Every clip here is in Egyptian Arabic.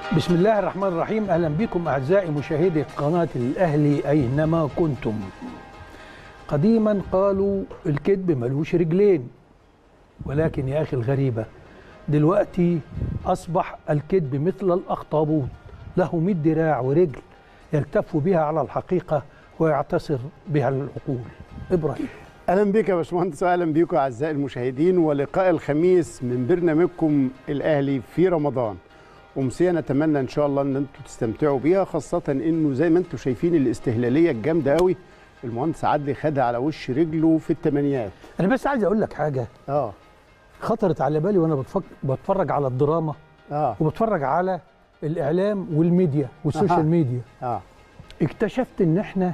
بسم الله الرحمن الرحيم اهلا بكم اعزائي مشاهدي قناه الاهلي اينما كنتم قديما قالوا الكذب ملوش رجلين ولكن يا اخي الغريبه دلوقتي اصبح الكذب مثل الاخطبوط له 100 دراع ورجل يلتف بها على الحقيقه ويعتصر بها العقول ابراهيم اهلا بك يا باشمهندس واهلا بكم اعزائي المشاهدين ولقاء الخميس من برنامجكم الاهلي في رمضان امسيه نتمنى ان شاء الله ان انتم تستمتعوا بيها خاصه انه زي ما انتم شايفين الاستهلاليه الجامده قوي المهندس عدلي خدها على وش رجله في الثمانينات انا بس عايز اقول لك حاجه اه خطرت على بالي وانا بتفك... بتفرج على الدراما اه وبتفرج على الاعلام والميديا والسوشيال أها. ميديا اه اكتشفت ان احنا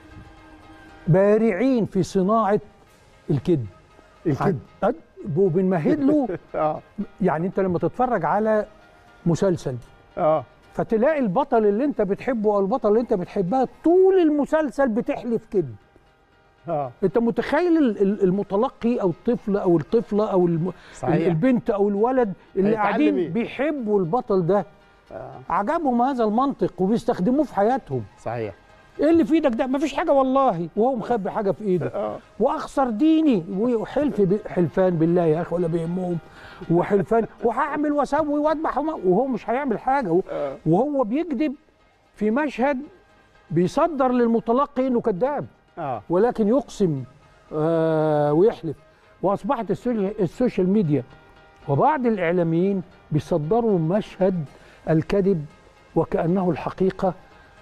بارعين في صناعه الكذب الكذب عن- وبنمهد له اه يعني انت لما تتفرج على مسلسل اه فتلاقي البطل اللي انت بتحبه او البطل اللي انت بتحبها طول المسلسل بتحلف كذب اه انت متخيل ال- ال- المتلقي او الطفل او الطفله او الم... صحيح. البنت او الولد اللي هيتعلم قاعدين إيه؟ بيحبوا البطل ده آه. عجبهم هذا المنطق وبيستخدموه في حياتهم صحيح ايه اللي في ايدك ده مفيش حاجه والله وهو مخبي حاجه في ايده اه واخسر ديني وحلف ب- حلفان بالله يا اخي ولا بيهمهم وحلفان وهعمل واسوي واذبح وما- وهو مش هيعمل حاجه و- آه. وهو بيكذب في مشهد بيصدر للمتلقي انه كذاب اه ولكن يقسم آه ويحلف واصبحت السوشيال- السوشيال ميديا وبعض الاعلاميين بيصدروا مشهد الكذب وكانه الحقيقه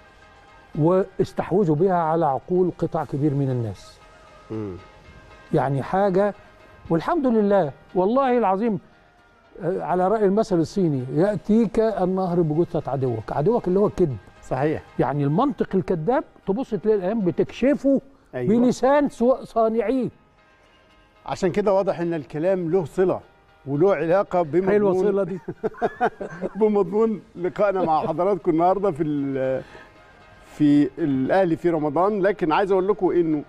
واستحوذوا بها على عقول قطاع كبير من الناس مم. يعني حاجه والحمد لله والله العظيم آه، على راي المثل الصيني ياتيك النهر بجثه عدوك عدوك اللي هو الكذب صحيح يعني المنطق الكذاب تبص تلاقي الايام بتكشفه ايوه بلسان سو- صانعيه عشان كده واضح ان الكلام له صله وله علاقه بمضمون حلوه الصله دي بمضمون لقائنا مع حضراتكم النهارده في ال- في الاهلي في رمضان لكن عايز اقول لكم انه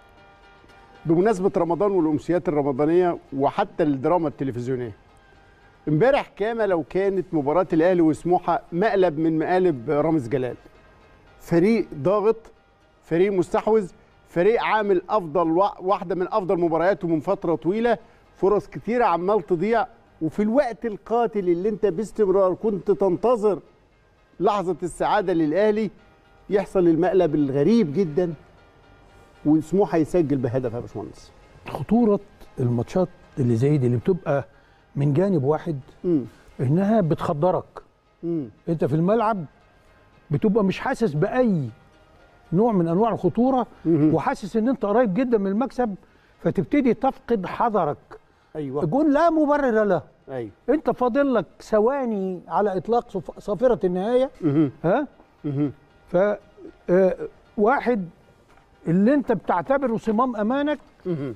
بمناسبه رمضان والامسيات الرمضانيه وحتى الدراما التلفزيونيه امبارح كما لو كانت مباراه الاهلي وسموحه مقلب من مقالب رامز جلال فريق ضاغط فريق مستحوذ فريق عامل افضل وا- واحده من افضل مبارياته من فتره طويله فرص كتيره عمال تضيع وفي الوقت القاتل اللي انت باستمرار كنت تنتظر لحظه السعاده للاهلي يحصل المقلب الغريب جدا وسموحه يسجل بهدف يا باشمهندس خطوره الماتشات اللي زي دي اللي بتبقى من جانب واحد امم انها بتخدرك امم انت في الملعب بتبقى مش حاسس باي نوع من انواع الخطوره مهم. وحاسس ان انت قريب جدا من المكسب فتبتدي تفقد حذرك ايوه الجون لا مبرر له ايوه انت فاضل لك ثواني على اطلاق صف- صافره النهايه مهم. ها مهم. ف آه، واحد اللي انت بتعتبره صمام امانك مهم.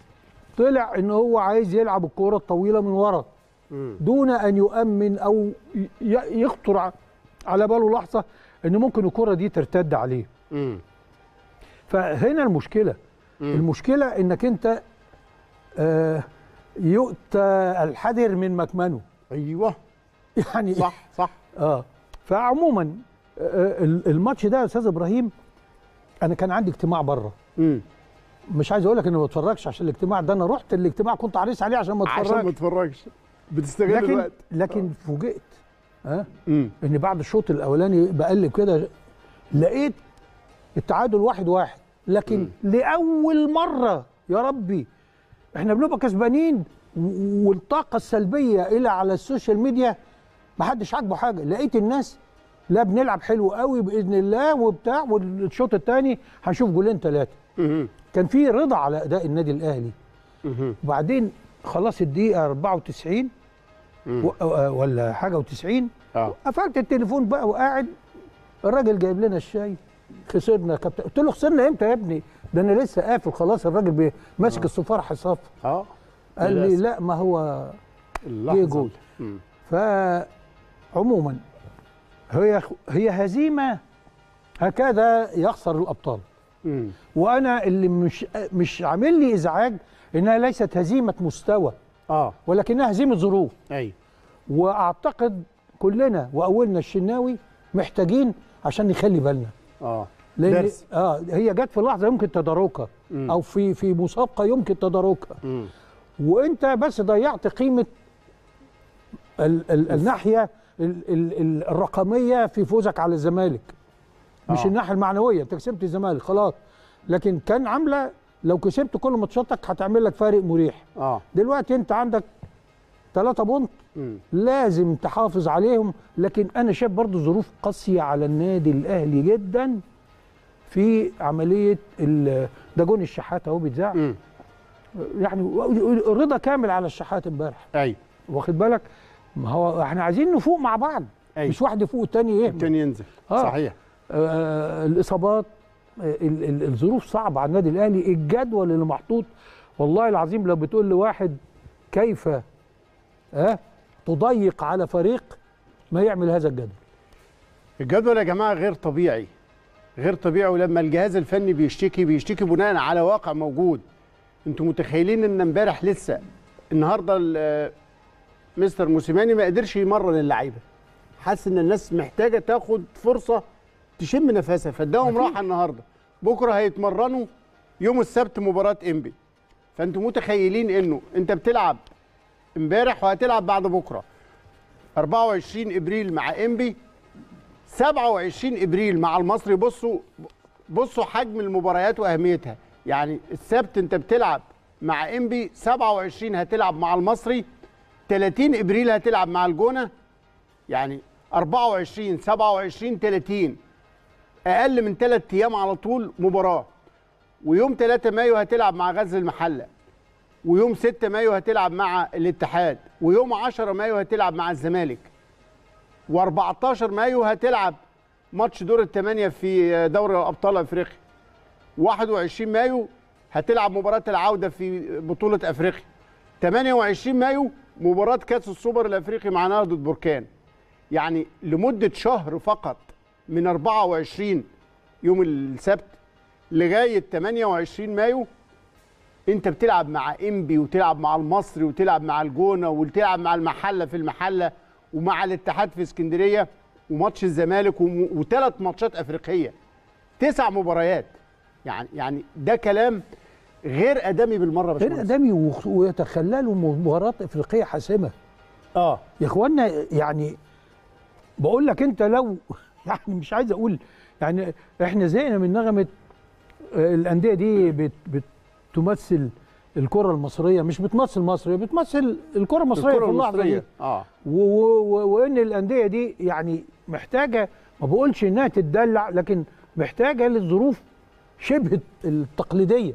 طلع ان هو عايز يلعب الكوره الطويله من ورا مم. دون ان يؤمن او ي- يخطر ع- على باله لحظه ان ممكن الكوره دي ترتد عليه مم. فهنا المشكله مم. المشكله انك انت آه، يؤتى الحذر من مكمنه ايوه يعني صح صح اه فعموما آه، ال- الماتش ده يا استاذ ابراهيم انا كان عندي اجتماع بره مم. مش عايز اقول لك اني ما اتفرجش عشان الاجتماع ده انا رحت الاجتماع كنت حريص عليه عشان ما عشان ما اتفرجش تتفرجش بتستغل لكن الوقت لكن فوجئت ها مم. ان بعد الشوط الاولاني بقلب كده لقيت التعادل واحد واحد لكن لاول مره يا ربي احنا بنبقى كسبانين و- والطاقه السلبيه الى على السوشيال ميديا ما حدش عاجبه حاجه لقيت الناس لا بنلعب حلو قوي باذن الله وبتاع والشوط الثاني هنشوف جولين ثلاثه مهم. كان في رضا على اداء النادي الاهلي مهم. وبعدين خلاص الدقيقه 94 مم. و- آه، ولا حاجه و90 اه قفلت التليفون بقى وقاعد الراجل جايب لنا الشاي خسرنا يا كابتن قلت له خسرنا امتى يا ابني ده انا لسه قافل خلاص الراجل بي- ماسك الصفار حصاف اه قال لي للأسف. لا ما هو اللحظة. جه جول مم. فعموما هي هي هزيمه هكذا يخسر الابطال مم. وانا اللي مش مش عامل لي ازعاج انها ليست هزيمه مستوى اه ولكنها هزيمه ظروف ايوه واعتقد كلنا واولنا الشناوي محتاجين عشان نخلي بالنا اه لان درس. اه هي جت في لحظه يمكن تداركها مم. او في في مسابقه يمكن تداركها مم. وانت بس ضيعت قيمه ال ال الناحيه ال ال ال الرقميه في فوزك على الزمالك مش آه. الناحيه المعنويه انت كسبت الزمالك خلاص لكن كان عامله لو كسبت كل ماتشاتك هتعمل لك فارق مريح اه دلوقتي انت عندك ثلاثة بونت مم. لازم تحافظ عليهم لكن انا شايف برضو ظروف قاسيه على النادي الاهلي جدا في عمليه ال- ده جون الشحات اهو بيتذاع مم. يعني رضا كامل على الشحات امبارح ايوه واخد بالك ما هو احنا عايزين نفوق مع بعض أيوة. مش واحد يفوق والتاني يهمل التاني ينزل آه. صحيح آه الاصابات آه ال- ال- الظروف صعبه على النادي الاهلي الجدول اللي محطوط والله العظيم لو بتقول لواحد كيف آه تضيق على فريق ما يعمل هذا الجدول الجدول يا جماعه غير طبيعي غير طبيعي ولما الجهاز الفني بيشتكي بيشتكي بناء على واقع موجود انتوا متخيلين ان امبارح لسه النهارده ال- مستر موسيماني ما قدرش يمرن اللعيبه حاسس ان الناس محتاجه تاخد فرصه تشم نفسها فاداهم راحه النهارده بكره هيتمرنوا يوم السبت مباراه انبي فانتوا متخيلين انه انت بتلعب امبارح وهتلعب بعد بكره 24 ابريل مع انبي 27 ابريل مع المصري بصوا بصوا حجم المباريات واهميتها يعني السبت انت بتلعب مع انبي 27 هتلعب مع المصري 30 ابريل هتلعب مع الجونه يعني 24 27 30 اقل من 3 ايام على طول مباراه ويوم 3 مايو هتلعب مع غزل المحله ويوم 6 مايو هتلعب مع الاتحاد ويوم 10 مايو هتلعب مع الزمالك و14 مايو هتلعب ماتش دور الثمانية في دوري أبطال أفريقيا 21 مايو هتلعب مباراة العودة في بطولة أفريقيا 28 مايو مباراة كأس السوبر الأفريقي مع نهضة بركان يعني لمدة شهر فقط من 24 يوم السبت لغاية 28 مايو انت بتلعب مع انبي وتلعب مع المصري وتلعب مع الجونه وتلعب مع المحله في المحله ومع الاتحاد في اسكندريه وماتش الزمالك وثلاث ماتشات افريقيه تسع مباريات يعني يعني ده كلام غير ادمي بالمره يا غير باشمهندس. ادمي وخ- ويتخللوا مباراه افريقيه حاسمه اه يا اخوانا يعني بقول لك انت لو يعني مش عايز اقول يعني احنا زهقنا من نغمه آه، الانديه دي بت بتمثل الكره المصريه مش بتمثل مصر هي بتمثل الكره المصريه الكره في اللحظه دي المصريه اه و- و- و- وان الانديه دي يعني محتاجه ما بقولش انها تتدلع لكن محتاجه للظروف شبه التقليديه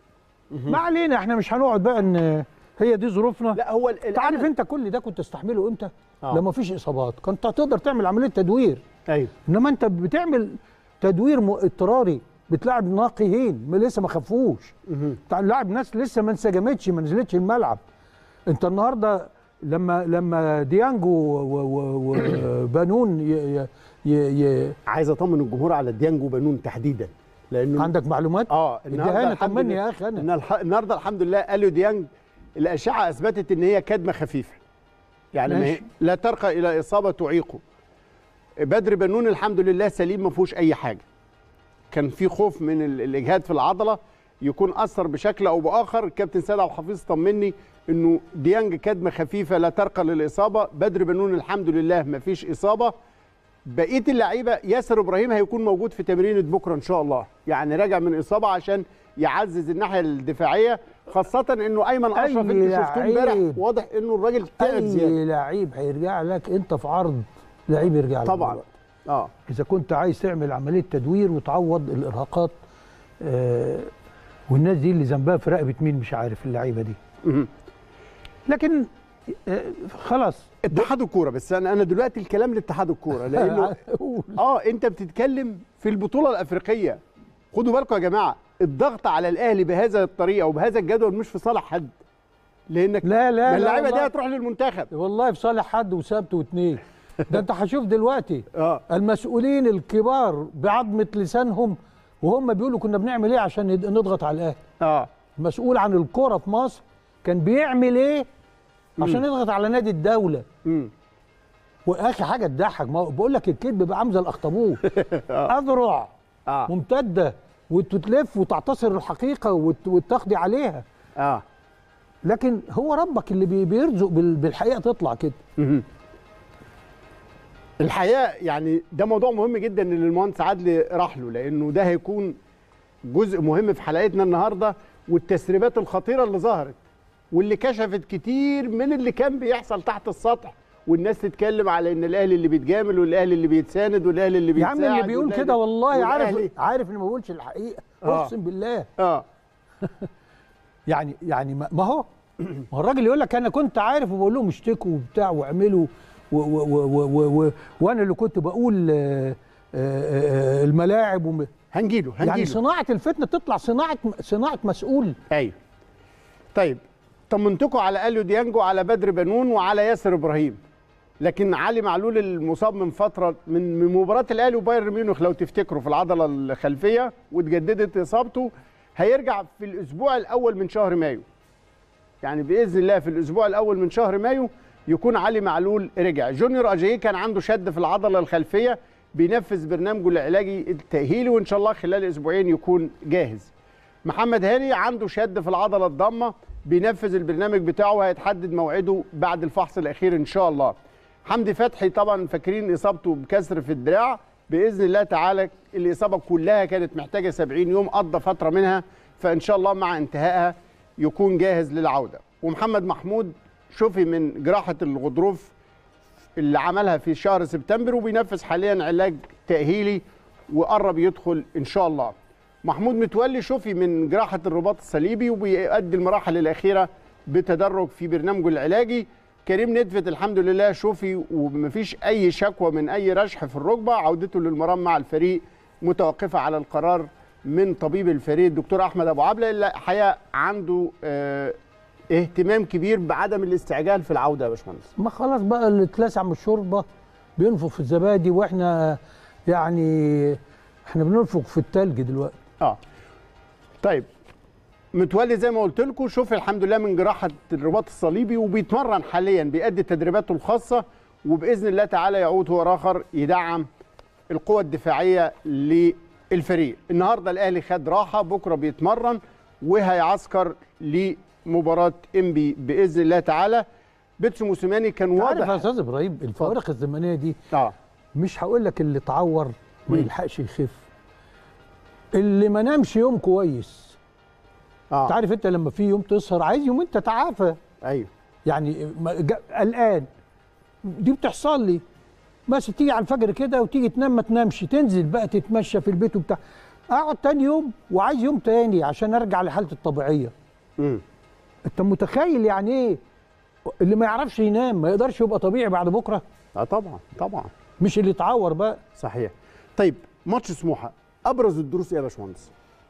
ما علينا احنا مش هنقعد بقى ان هي دي ظروفنا لا هو ال- انت عارف انت كل ده كنت تستحمله امتى؟ آه. لما فيش اصابات كنت هتقدر تعمل عمليه تدوير ايوه انما انت بتعمل تدوير م- اضطراري بتلعب ناقيين ما لسه ما خفوش مهم. تلعب ناس لسه ما انسجمتش ما نزلتش الملعب انت النهارده لما لما ديانجو و- و- وبانون ي- ي- ي- ي- عايز اطمن الجمهور على ديانجو بنون تحديدا لانه عندك معلومات؟ اه اديها الحمد طمني لله- يا اخي انا إن الح- النهارده الحمد لله اليو ديانج الاشعه اثبتت ان هي كدمه خفيفه يعني ما هي ماشي. لا ترقى الى اصابه تعيقه بدر بنون الحمد لله سليم ما فيهوش اي حاجه كان في خوف من ال- الاجهاد في العضله يكون اثر بشكل او باخر الكابتن سيد عبد الحفيظ طمني انه ديانج كدمه خفيفه لا ترقى للاصابه بدر بنون الحمد لله ما فيش اصابه بقيه اللعيبه ياسر ابراهيم هيكون موجود في تمرينه بكره ان شاء الله يعني راجع من اصابه عشان يعزز الناحيه الدفاعيه خاصه انه ايمن أي اشرف انت شفتوه امبارح لعيب. واضح انه الراجل تعب زياده اي لعيب هيرجع لك انت في عرض لعيب يرجع لك طبعا دلوقتي. اه اذا كنت عايز تعمل عمليه تدوير وتعوض الارهاقات آه والناس دي اللي ذنبها في رقبه مين مش عارف اللعيبه دي مهم. لكن آه خلاص اتحاد الكوره بس انا انا دلوقتي الكلام لاتحاد الكوره لانه قول. اه انت بتتكلم في البطوله الافريقيه خدوا بالكم يا جماعه الضغط على الاهلي بهذا الطريقه وبهذا الجدول مش في صالح حد لانك لا لا ما لا اللعيبه دي والله. هتروح للمنتخب والله في صالح حد وسبت واثنين ده انت هشوف دلوقتي اه المسؤولين الكبار بعظمه لسانهم وهم بيقولوا كنا بنعمل ايه عشان ند- نضغط على الاهلي اه المسؤول عن الكره في مصر كان بيعمل ايه عشان يضغط على نادي الدوله امم واخي حاجه تضحك ما هو بقول لك الكذب بقى عامل زي الاخطبوط اذرع اه ممتده وتتلف وتعتصر الحقيقه وت- وتقضي عليها اه لكن هو ربك اللي بي- بيرزق بال- بالحقيقه تطلع كده مهم. الحقيقه يعني ده موضوع مهم جدا اللي المهندس عدلي راح له لانه ده هيكون جزء مهم في حلقتنا النهارده والتسريبات الخطيره اللي ظهرت واللي كشفت كتير من اللي كان بيحصل تحت السطح والناس تتكلم على ان الاهلي اللي بيتجامل والاهلي اللي بيتساند والاهلي اللي يا بيتساعد عم اللي بيقول والأهلي- كده والله عارف والأهلي- عارف ان ما بقولش الحقيقه آه. اقسم بالله اه يعني يعني ما ما هو ما هو الراجل يقول لك انا كنت عارف وبقول لهم اشتكوا وبتاع واعملوا و و و و و و وانا اللي كنت بقول آه، آه، آه، الملاعب وم... هنجيله هنجيله يعني صناعه الفتنه تطلع صناعه صناعه مسؤول ايوه طيب طمنتكم على اليو ديانجو على بدر بنون وعلى ياسر ابراهيم لكن علي معلول المصاب من فتره من من مباراه الاهلي وبايرن ميونخ لو تفتكروا في العضله الخلفيه واتجددت اصابته هيرجع في الاسبوع الاول من شهر مايو يعني باذن الله في الاسبوع الاول من شهر مايو يكون علي معلول رجع جونيور اجاييه كان عنده شد في العضله الخلفيه بينفذ برنامجه العلاجي التاهيلي وان شاء الله خلال اسبوعين يكون جاهز محمد هاني عنده شد في العضله الضامه بينفذ البرنامج بتاعه هيتحدد موعده بعد الفحص الاخير ان شاء الله حمدي فتحي طبعا فاكرين اصابته بكسر في الدراع باذن الله تعالى الاصابه كلها كانت محتاجه 70 يوم قضى فتره منها فان شاء الله مع انتهائها يكون جاهز للعوده ومحمد محمود شفي من جراحه الغضروف اللي عملها في شهر سبتمبر وبينفذ حاليا علاج تاهيلي وقرب يدخل ان شاء الله محمود متولي شفي من جراحه الرباط الصليبي وبيؤدي المراحل الاخيره بتدرج في برنامجه العلاجي كريم ندفت الحمد لله شفي ومفيش اي شكوى من اي رشح في الركبه عودته للمران مع الفريق متوقفه على القرار من طبيب الفريق الدكتور احمد ابو عبله اللي الحقيقه عنده آه، اهتمام كبير بعدم الاستعجال في العوده يا باشمهندس ما خلاص بقى اللي اتلسع من الشوربه بينفخ في الزبادي واحنا يعني احنا بننفخ في التلج دلوقتي اه طيب متولي زي ما قلت لكم شوف الحمد لله من جراحه الرباط الصليبي وبيتمرن حاليا بيأدي تدريباته الخاصه وباذن الله تعالى يعود هو اخر يدعم القوة الدفاعية للفريق النهاردة الأهلي خد راحة بكرة بيتمرن وهيعسكر لمباراة إنبي بإذن الله تعالى بيتسو موسيماني كان عارف يا واضح استاذ ابراهيم الفوارق الزمنيه دي اه مش هقول لك اللي اتعور ما مم. يلحقش يخف اللي ما نامش يوم كويس انت اه عارف انت لما في يوم تسهر عايز يومين تتعافى ايوه يعني ما- جا- قلقان دي بتحصل لي بس تيجي على الفجر كده وتيجي تنام ما تنامش تنزل بقى تتمشى في البيت وبتاع اقعد تاني يوم وعايز يوم تاني عشان ارجع لحالتي الطبيعيه امم انت متخيل يعني ايه اللي ما يعرفش ينام ما يقدرش يبقى طبيعي بعد بكره اه طبعا طبعا مش اللي اتعور بقى صحيح طيب ماتش سموحه ابرز الدروس ايه يا باشمهندس؟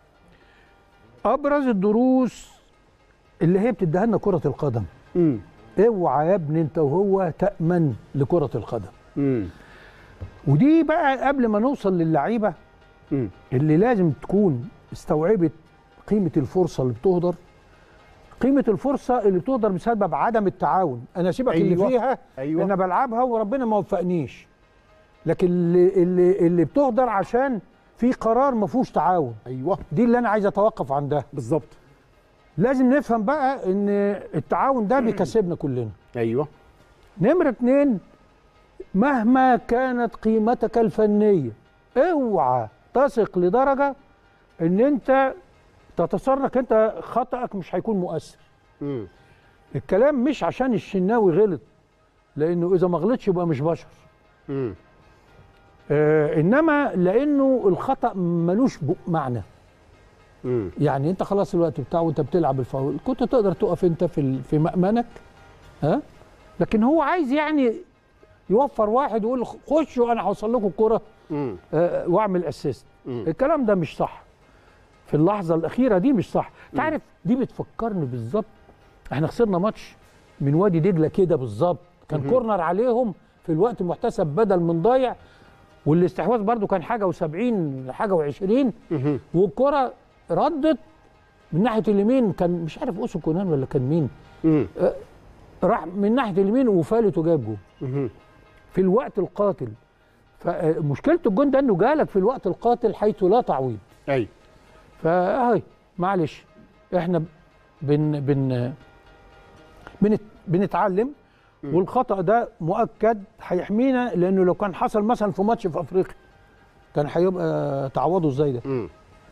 ابرز الدروس اللي هي بتديها لنا كره القدم امم اوعى يا ابني انت وهو تامن لكره القدم امم ودي بقى قبل ما نوصل للعيبه امم اللي لازم تكون استوعبت قيمه الفرصه اللي بتهدر قيمه الفرصه اللي بتهدر بسبب عدم التعاون انا سيبك أيوة. أيوة. اللي فيها أيوة. انا بلعبها وربنا ما وفقنيش لكن اللي اللي اللي بتهدر عشان في قرار ما فيهوش تعاون ايوه دي اللي انا عايز اتوقف عندها بالظبط لازم نفهم بقى ان التعاون ده بيكسبنا كلنا ايوه نمرة اتنين مهما كانت قيمتك الفنية اوعى تثق لدرجة ان انت تتصرف انت خطأك مش هيكون مؤثر امم الكلام مش عشان الشناوي غلط لانه اذا ما غلطش يبقى مش بشر امم آه انما لانه الخطأ ملوش ب- معنى امم يعني انت خلاص الوقت بتاعه وانت بتلعب الفاول كنت تقدر تقف انت في ال- في مأمنك ها لكن هو عايز يعني يوفر واحد ويقول خشوا انا هوصل لكم الكرة امم آه، واعمل اسيست مم. الكلام ده مش صح في اللحظه الاخيره دي مش صح انت عارف دي بتفكرني بالظبط احنا خسرنا ماتش من وادي دجله كده بالظبط كان مهم. كورنر عليهم في الوقت المحتسب بدل من ضايع والاستحواذ برضو كان حاجه و70 حاجه و20 مهم. والكره ردت من ناحيه اليمين كان مش عارف اوسو كونان ولا كان مين مم. راح من ناحيه اليمين وفالت وجاب جول مهم. في الوقت القاتل فمشكله الجون ده انه جالك في الوقت القاتل حيث لا تعويض ايوه فاهي معلش احنا بن بن بنت بنتعلم والخطا ده مؤكد هيحمينا لانه لو كان حصل مثلا في ماتش في افريقيا كان هيبقى تعوضه ازاي ده مم.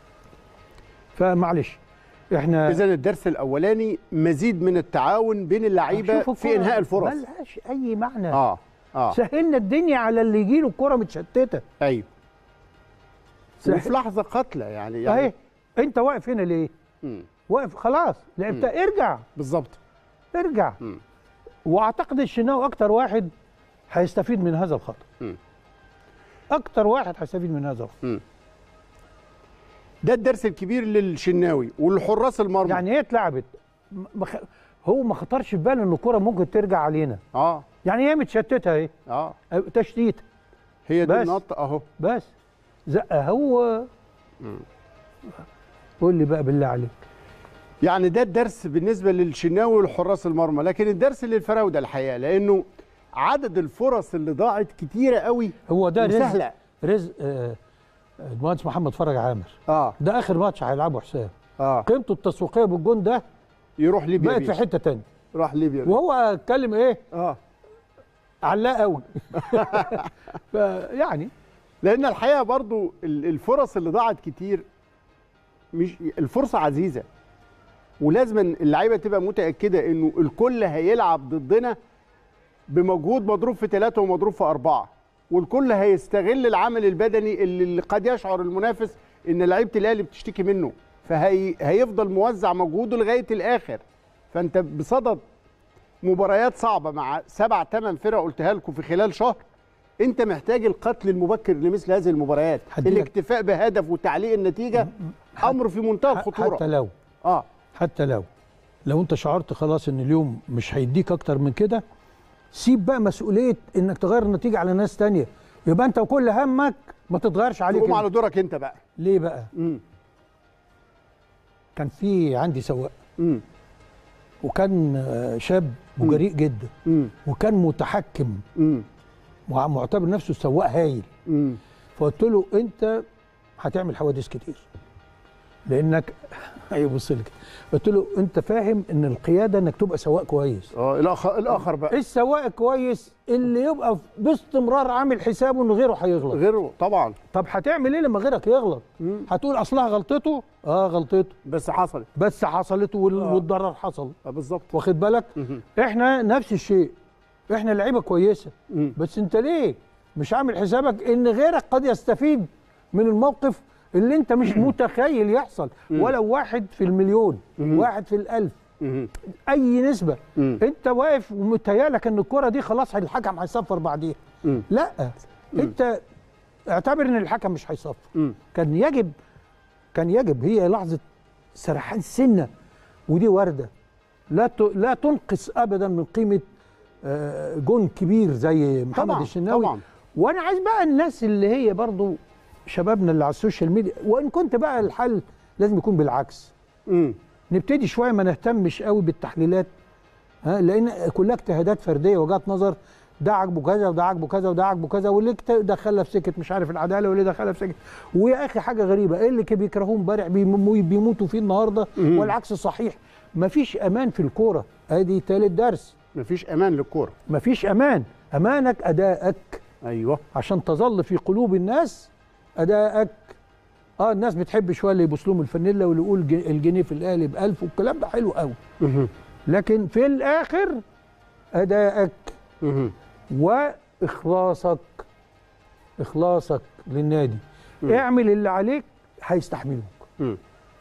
فمعلش احنا اذا الدرس الاولاني مزيد من التعاون بين اللعيبه شوف في الكرة انهاء الفرص ملهاش اي معنى اه اه سهلنا الدنيا على اللي يجي له الكره متشتته ايوه سهل- وفي لحظه قاتله يعني يعني اهي انت واقف هنا ليه مم. واقف خلاص لعبتها ارجع بالظبط ارجع مم. واعتقد الشناوي اكتر واحد هيستفيد من هذا الخطا مم. اكتر واحد هيستفيد من هذا الخطا ده الدرس الكبير للشناوي والحراس المرمى يعني هي اتلعبت م- ما خ- هو ما خطرش في باله ان الكره ممكن ترجع علينا اه يعني هي متشتته اهي اه أو تشتيت هي دي بس. النقطه اهو بس زقه هو قول لي بقى بالله عليك يعني ده الدرس بالنسبه للشناوي والحراس المرمى لكن الدرس للفراوده الحقيقه لانه عدد الفرص اللي ضاعت كتيره قوي هو ده رزق وسهله رزق آه، المهندس محمد فرج عامر اه ده اخر ماتش هيلعبه حسام اه قيمته التسويقيه بالجون ده يروح ليبيا بقت في بيه. حته تانية راح ليبيا بيه. وهو اتكلم ايه اه علاه قوي يعني لان الحقيقه برضو ال- الفرص اللي ضاعت كتير مش الفرصه عزيزه ولازم اللعيبه تبقى متاكده انه الكل هيلعب ضدنا بمجهود مضروب في ثلاثه ومضروب في اربعه والكل هيستغل العمل البدني اللي اللي قد يشعر المنافس ان لعيبه الاهلي بتشتكي منه فهيفضل موزع مجهوده لغايه الاخر فانت بصدد مباريات صعبه مع سبع ثمان فرق قلتها لكم في خلال شهر انت محتاج القتل المبكر لمثل هذه المباريات هديلك- الاكتفاء بهدف وتعليق النتيجه امر في منتهى الخطوره حتى لو اه حتى لو لو انت شعرت خلاص ان اليوم مش هيديك اكتر من كده سيب بقى مسؤوليه انك تغير النتيجه على ناس تانية يبقى انت وكل همك ما تتغيرش عليك تقوم انت. على دورك انت بقى ليه بقى امم كان في عندي سواق امم وكان آه، شاب وجريء جدا امم وكان متحكم امم وع- معتبر نفسه سواق هايل امم فقلت له انت هتعمل حوادث كتير لانك هيبص لك قلت له انت فاهم ان القياده انك تبقى سواق كويس اه الاخر الاخر بقى السواق كويس اللي يبقى باستمرار عامل حسابه ان غيره هيغلط غيره طبعا طب هتعمل ايه لما غيرك يغلط مم. هتقول اصلها غلطته اه غلطته بس حصلت بس حصلت وال- آه. والضرر حصل آه بالظبط واخد بالك مهم. احنا نفس الشيء احنا لعيبه كويسه مم. بس انت ليه مش عامل حسابك ان غيرك قد يستفيد من الموقف اللي انت مش متخيل يحصل ولو واحد في المليون واحد في الالف مهم. اي نسبه مم. انت واقف ومتهيالك ان الكره دي خلاص الحكم هيصفر بعديها مم. لا انت اعتبر ان الحكم مش هيصفر مم. كان يجب كان يجب هي لحظه سرحان سنه ودي وارده لا ت- لا تنقص ابدا من قيمه آه، جون كبير زي محمد طبعاً، الشناوي طبعاً. وانا عايز بقى الناس اللي هي برضو شبابنا اللي على السوشيال ميديا وان كنت بقى الحل لازم يكون بالعكس مم. نبتدي شويه ما نهتمش قوي بالتحليلات ها لان كلها اجتهادات فرديه وجهات نظر ده عاجبه كذا وده عاجبه كذا وده عاجبه كذا واللي اكت- دخلها في سكه مش عارف العداله واللي دخلها في سكه ويا اخي حاجه غريبه ايه اللي كان بيكرهوه امبارح بيمو- بيموتوا فيه النهارده والعكس صحيح مفيش امان في الكوره ادي تالت درس مفيش امان للكوره مفيش امان امانك ادائك ايوه عشان تظل في قلوب الناس ادائك اه الناس بتحب شويه اللي يبص لهم الفانيلا واللي يقول ج- الجنيه في الاهلي ب 1000 والكلام ده حلو قوي مهم. لكن في الاخر ادائك مهم. واخلاصك اخلاصك للنادي اعمل اللي عليك هيستحملوك مم.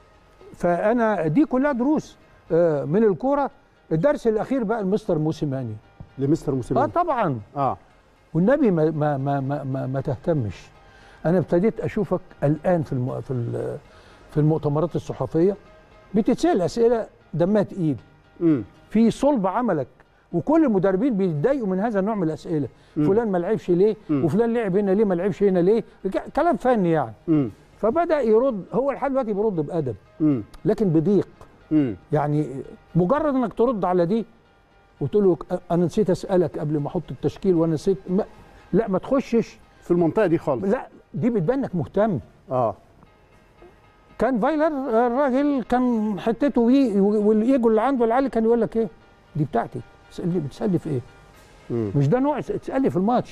فانا دي كلها دروس آه، من الكوره الدرس الاخير بقى المستر موسيماني لمستر اه موسيماني طبعا اه والنبي ما ما ما ما, ما, ما تهتمش انا ابتديت اشوفك الان في الم... في ال- في المؤتمرات الصحفيه بتتسال اسئله دمها تقيل مم. في صلب عملك وكل المدربين بيتضايقوا من هذا النوع من الاسئله فلان ما لعبش ليه وفلان لعب هنا ليه ما لعبش هنا ليه ك- كلام فني يعني مم. فبدا يرد هو لحد دلوقتي بيرد بادب مم. لكن بضيق مم. يعني مجرد انك ترد على دي وتقول له انا نسيت اسالك قبل ما احط التشكيل وانا نسيت ما لا ما تخشش في المنطقه دي خالص لا دي بتبان انك مهتم اه كان فايلر الراجل كان حتته بيه والايجو اللي عنده العالي كان يقول لك ايه دي بتاعتي تسالني بتسالني في ايه مم. مش ده نوع تسالني في الماتش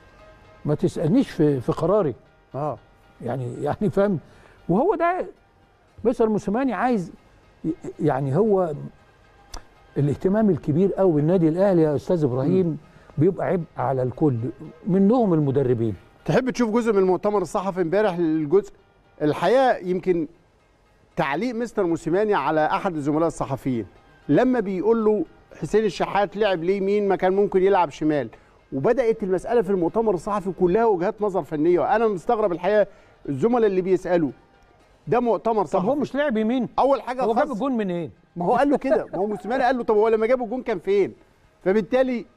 ما تسالنيش في في قراري اه يعني يعني فاهم وهو ده مستر موسيماني عايز ي- يعني هو الاهتمام الكبير قوي بالنادي الاهلي يا استاذ ابراهيم بيبقى عبء على الكل منهم المدربين تحب تشوف جزء من المؤتمر الصحفي امبارح الجزء الحقيقه يمكن تعليق مستر موسيماني على احد الزملاء الصحفيين لما بيقول له حسين الشحات لعب ليه يمين ما كان ممكن يلعب شمال وبدات المساله في المؤتمر الصحفي كلها وجهات نظر فنيه وانا مستغرب الحقيقه الزملاء اللي بيسالوا ده مؤتمر طب صحفي هو مش لاعب يمين اول حاجه هو جاب خاص- الجون منين ما هو قال له كده ما هو موسيماني قال له طب هو لما جاب الجون كان فين فبالتالي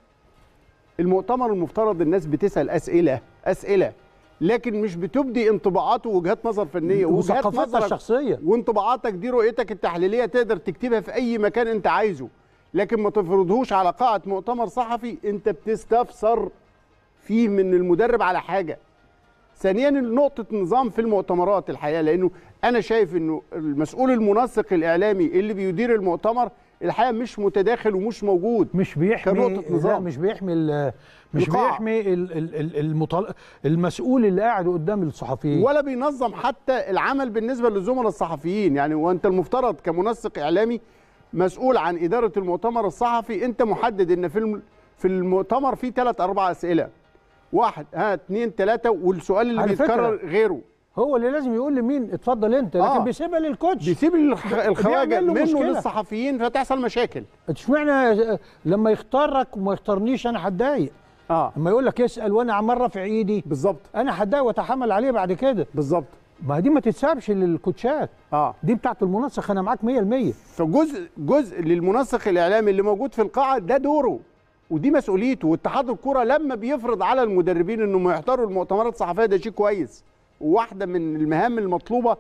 المؤتمر المفترض الناس بتسال اسئله اسئله لكن مش بتبدي انطباعات ووجهات نظر فنيه وجهات وثقافتنا نظرك الشخصيه وانطباعاتك دي رؤيتك التحليليه تقدر تكتبها في اي مكان انت عايزه لكن ما تفرضهوش على قاعه مؤتمر صحفي انت بتستفسر فيه من المدرب على حاجه ثانيا نقطه نظام في المؤتمرات الحقيقه لانه انا شايف انه المسؤول المنسق الاعلامي اللي بيدير المؤتمر الحقيقه مش متداخل ومش موجود مش بيحمي كنقطة لا نظام. مش بيحمي ال- مش القاع. بيحمي ال- ال- ال- المطل... المسؤول اللي قاعد قدام الصحفيين ولا بينظم حتى العمل بالنسبه للزملاء الصحفيين يعني وانت المفترض كمنسق اعلامي مسؤول عن اداره المؤتمر الصحفي انت محدد ان في الم- في المؤتمر في ثلاث اربع اسئله واحد ها اثنين ثلاثه والسؤال اللي على فكرة، بيتكرر غيره هو اللي لازم يقول لمين اتفضل انت لكن آه. بيسيبها للكوتش بيسيب الخ- الخواجه بيعمل له منه مشكلة. للصحفيين فتحصل مشاكل اشمعنى لما يختارك وما يختارنيش انا هتضايق اه اما يقول لك اسال وانا عمال رافع ايدي بالظبط انا هتضايق واتحمل عليه بعد كده بالظبط ما دي ما تتسابش للكوتشات اه دي بتاعت المنسق انا معاك 100% فجزء جزء للمنسق الاعلامي اللي موجود في القاعه ده دوره ودي مسؤوليته واتحاد الكره لما بيفرض على المدربين انهم يحضروا المؤتمرات الصحفيه ده شيء كويس وواحده من المهام المطلوبه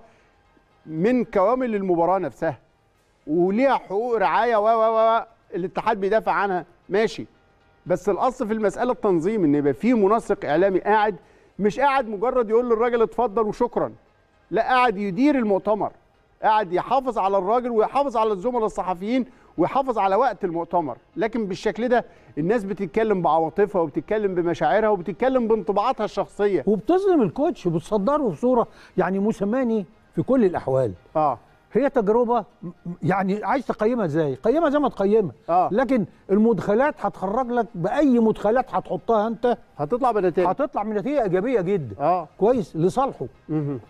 من كوامل المباراه نفسها وليها حقوق رعايه و و و الاتحاد بيدافع عنها ماشي بس الاصل في المساله التنظيم ان يبقى في منسق اعلامي قاعد مش قاعد مجرد يقول للراجل اتفضل وشكرا لا قاعد يدير المؤتمر قاعد يحافظ على الراجل ويحافظ على الزملاء الصحفيين ويحافظ على وقت المؤتمر لكن بالشكل ده الناس بتتكلم بعواطفها وبتتكلم بمشاعرها وبتتكلم بانطباعاتها الشخصيه وبتظلم الكوتش وبتصدره بصوره يعني موسماني في كل الاحوال اه هي تجربه م- يعني عايز تقيمها ازاي؟ قيمها زي ما تقيمها آه. لكن المدخلات هتخرج لك باي مدخلات هتحطها انت هتطلع بنتائج هتطلع من نتيجه ايجابيه جدا اه كويس لصالحه مهم.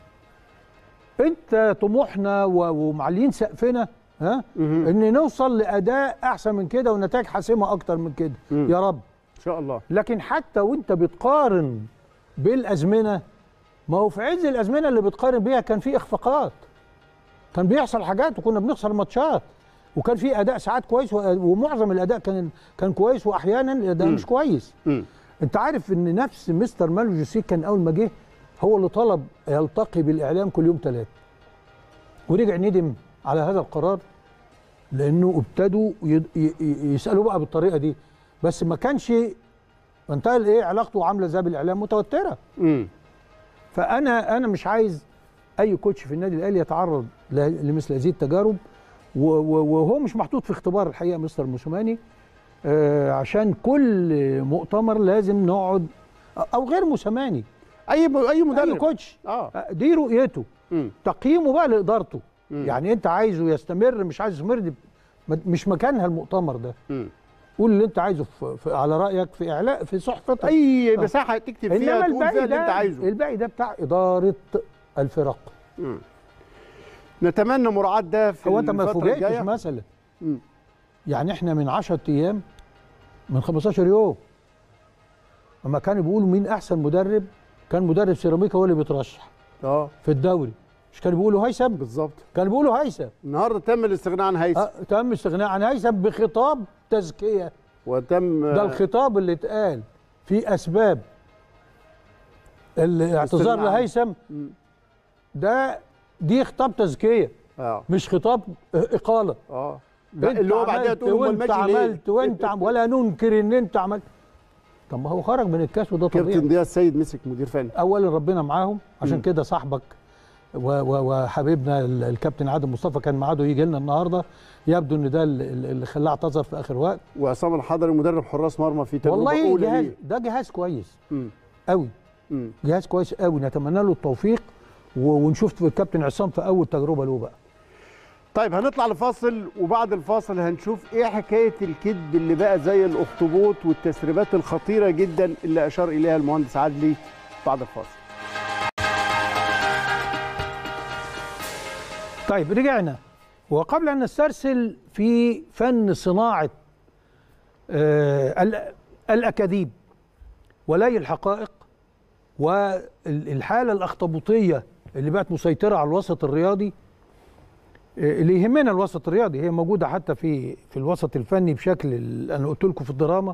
انت طموحنا و- ومعلين سقفنا ها مهم. ان نوصل لاداء احسن من كده ونتائج حاسمه اكتر من كده مم. يا رب ان شاء الله لكن حتى وانت بتقارن بالازمنه ما هو في عز الازمنه اللي بتقارن بيها كان في اخفاقات كان بيحصل حاجات وكنا بنخسر ماتشات وكان في اداء ساعات كويس و- ومعظم الاداء كان كان كويس واحيانا الاداء مم. مش كويس مم. انت عارف ان نفس مستر مالو جوسيه كان اول ما جه هو اللي طلب يلتقي بالاعلام كل يوم ثلاث ورجع ندم على هذا القرار لانه ابتدوا ي- ي- ي- يسالوا بقى بالطريقه دي بس ما كانش انتهى ايه علاقته عامله زي بالاعلام متوتره مم. فانا انا مش عايز اي كوتش في النادي الاهلي يتعرض ل- لمثل هذه التجارب و- و- وهو مش محطوط في اختبار الحقيقه مستر موسوماني آه، عشان كل مؤتمر لازم نقعد او غير موسوماني اي م- اي اي مدرب كوتش اه آه، دي رؤيته مم. تقييمه بقى لادارته مم. يعني انت عايزه يستمر مش عايز يستمر دي م- مش مكانها المؤتمر ده مم. قول اللي انت عايزه في في على رايك في اعلاء في صحفتك اي مساحه تكتب فيها انما تقول فيها الباقي اللي انت ده عايزه الباقي ده بتاع اداره الفرق مم. نتمنى مراعاه ده في هو انت ما الفترة فوجئتش الجاية. مثلا مم. يعني احنا من 10 ايام من 15 يوم اما كانوا بيقولوا مين احسن مدرب كان مدرب سيراميكا هو اللي بيترشح اه في الدوري مش كانوا بيقولوا هيثم بالظبط كانوا بيقولوا هيثم النهارده تم الاستغناء عن هيثم أه تم استغناء عن هيثم بخطاب تزكيه وتم ده الخطاب اللي اتقال في اسباب الاعتذار استغناء عنه. لهيثم مم. ده دي خطاب تزكيه اه مش خطاب اقاله اه انت اللي هو بعدها عملت تقول امال وانت ماشي ليه عملت وانت عم ولا ننكر ان انت عملت طب ما هو خرج من الكاس وده طبيعي كابتن ضياء السيد مسك مدير فني اولا ربنا معاهم عشان مم. كده صاحبك و- و- وحبيبنا ال- الكابتن عادل مصطفى كان ميعاده يجي لنا النهارده يبدو ان ده ال- ال- اللي خلاه اعتذر في اخر وقت وعصام الحضري مدرب حراس مرمى في تجربه والله اولى جهاز ليه. ده جهاز كويس مم. قوي مم. جهاز كويس قوي نتمنى له التوفيق و- ونشوف في الكابتن عصام في اول تجربه له بقى طيب هنطلع لفاصل وبعد الفاصل هنشوف ايه حكايه الكذب اللي بقى زي الاخطبوط والتسريبات الخطيره جدا اللي اشار اليها المهندس عدلي بعد الفاصل طيب رجعنا وقبل ان نسترسل في فن صناعه آه ال- الاكاذيب ولي الحقائق والحاله الاخطبوطيه اللي بقت مسيطره على الوسط الرياضي آه، اللي يهمنا الوسط الرياضي هي موجوده حتى في في الوسط الفني بشكل ال- انا قلت لكم في الدراما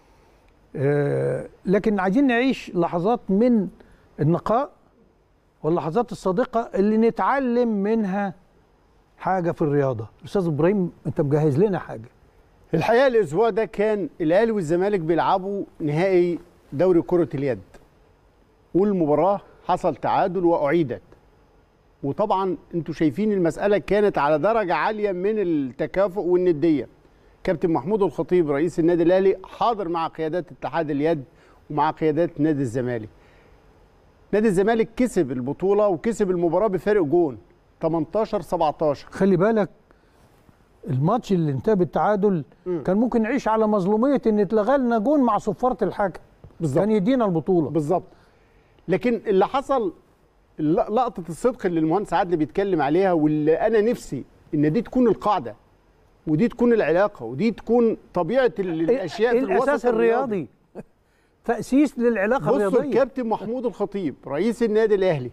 آه، لكن عايزين نعيش لحظات من النقاء واللحظات الصادقه اللي نتعلم منها حاجه في الرياضه استاذ ابراهيم انت مجهز لنا حاجه الحقيقه الاسبوع ده كان الاهلي والزمالك بيلعبوا نهائي دوري كره اليد والمباراه حصل تعادل واعيدت وطبعا انتوا شايفين المساله كانت على درجه عاليه من التكافؤ والنديه كابتن محمود الخطيب رئيس النادي الاهلي حاضر مع قيادات اتحاد اليد ومع قيادات نادي الزمالك نادي الزمالك كسب البطوله وكسب المباراه بفارق جون 18 17 خلي بالك الماتش اللي انتهى بالتعادل مم. كان ممكن نعيش على مظلوميه ان اتلغى لنا جون مع صفاره الحكم بالظبط. كان يدينا البطوله بالظبط لكن اللي حصل الل- لقطه الصدق اللي المهندس عادل بيتكلم عليها واللي انا نفسي ان دي تكون القاعده ودي تكون العلاقه ودي تكون طبيعه ال- الاشياء في الوسط الاساس الرياضي تاسيس للعلاقه بصوا الرياضيه الكابتن محمود الخطيب رئيس النادي الاهلي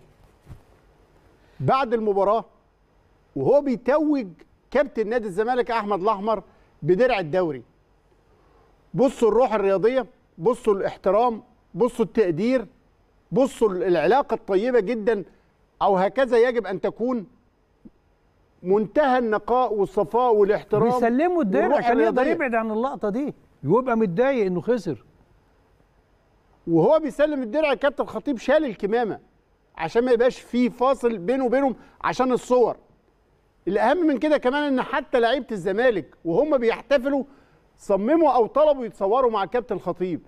بعد المباراه وهو بيتوج كابتن نادي الزمالك احمد الاحمر بدرع الدوري بصوا الروح الرياضيه بصوا الاحترام بصوا التقدير بصوا العلاقه الطيبه جدا او هكذا يجب ان تكون منتهى النقاء والصفاء والاحترام بيسلموا الدرع والروح عشان يقدر الرياضية. يبعد عن اللقطه دي ويبقى متضايق انه خسر وهو بيسلم الدرع الكابتن الخطيب شال الكمامه عشان ما يبقاش في فاصل بينه وبينهم عشان الصور الاهم من كده كمان ان حتى لعيبه الزمالك وهم بيحتفلوا صمموا او طلبوا يتصوروا مع الكابتن الخطيب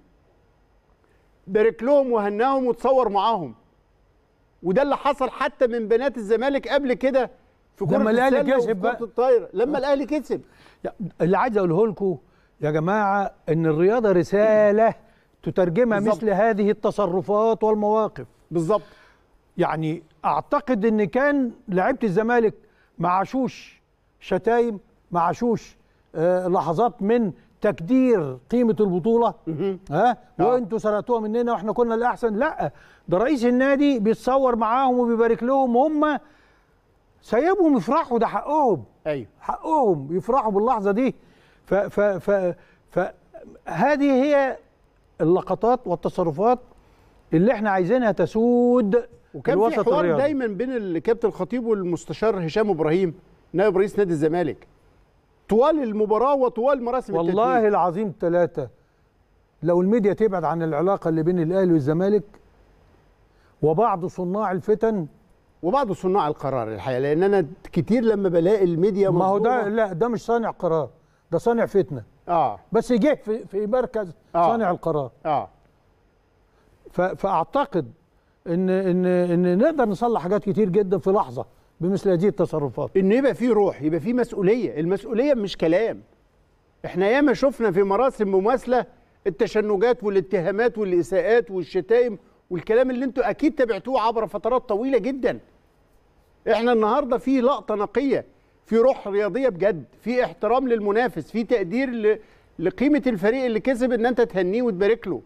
بارك لهم وهناهم وتصور معاهم وده اللي حصل حتى من بنات الزمالك قبل كده في كره لما الأهلي السلة كسب وفي بقى. كره الطايره لما الاهلي كسب لا، اللي عايز اقوله لكم يا جماعه ان الرياضه رساله تترجمها بالظبط. مثل هذه التصرفات والمواقف بالظبط يعني اعتقد ان كان لعيبه الزمالك ما عاشوش شتايم ما عاشوش آه لحظات من تكدير قيمه البطوله ها آه. وانتوا سرقتوها مننا واحنا كنا الاحسن لا ده رئيس النادي بيتصور معاهم وبيبارك لهم وهم سايبهم يفرحوا ده حقهم ايوه حقهم يفرحوا باللحظه دي ف ف ف فهذه هي اللقطات والتصرفات اللي احنا عايزينها تسود وكان في الوسط حوار الرياضي دايما بين الكابتن الخطيب والمستشار هشام ابراهيم نائب رئيس نادي الزمالك طوال المباراه وطوال مراسم والله التتويج. العظيم ثلاثة لو الميديا تبعد عن العلاقة اللي بين الأهلي والزمالك وبعض صناع الفتن وبعض صناع القرار الحقيقه لان انا كتير لما بلاقي الميديا ما هو ده مظلومة- لا ده مش صانع قرار ده صانع فتنة اه بس جه في, في مركز آه. صانع القرار اه ف- فأعتقد إن إن إن نقدر نصلح حاجات كتير جدا في لحظة بمثل هذه التصرفات ان يبقى في روح يبقى في مسؤوليه المسؤوليه مش كلام احنا ياما شفنا في مراسم مماثله التشنجات والاتهامات والاساءات والشتائم والكلام اللي انتوا اكيد تابعتوه عبر فترات طويله جدا احنا النهارده في لقطه نقيه في روح رياضيه بجد في احترام للمنافس في تقدير ل... لقيمه الفريق اللي كسب ان انت تهنيه وتبارك له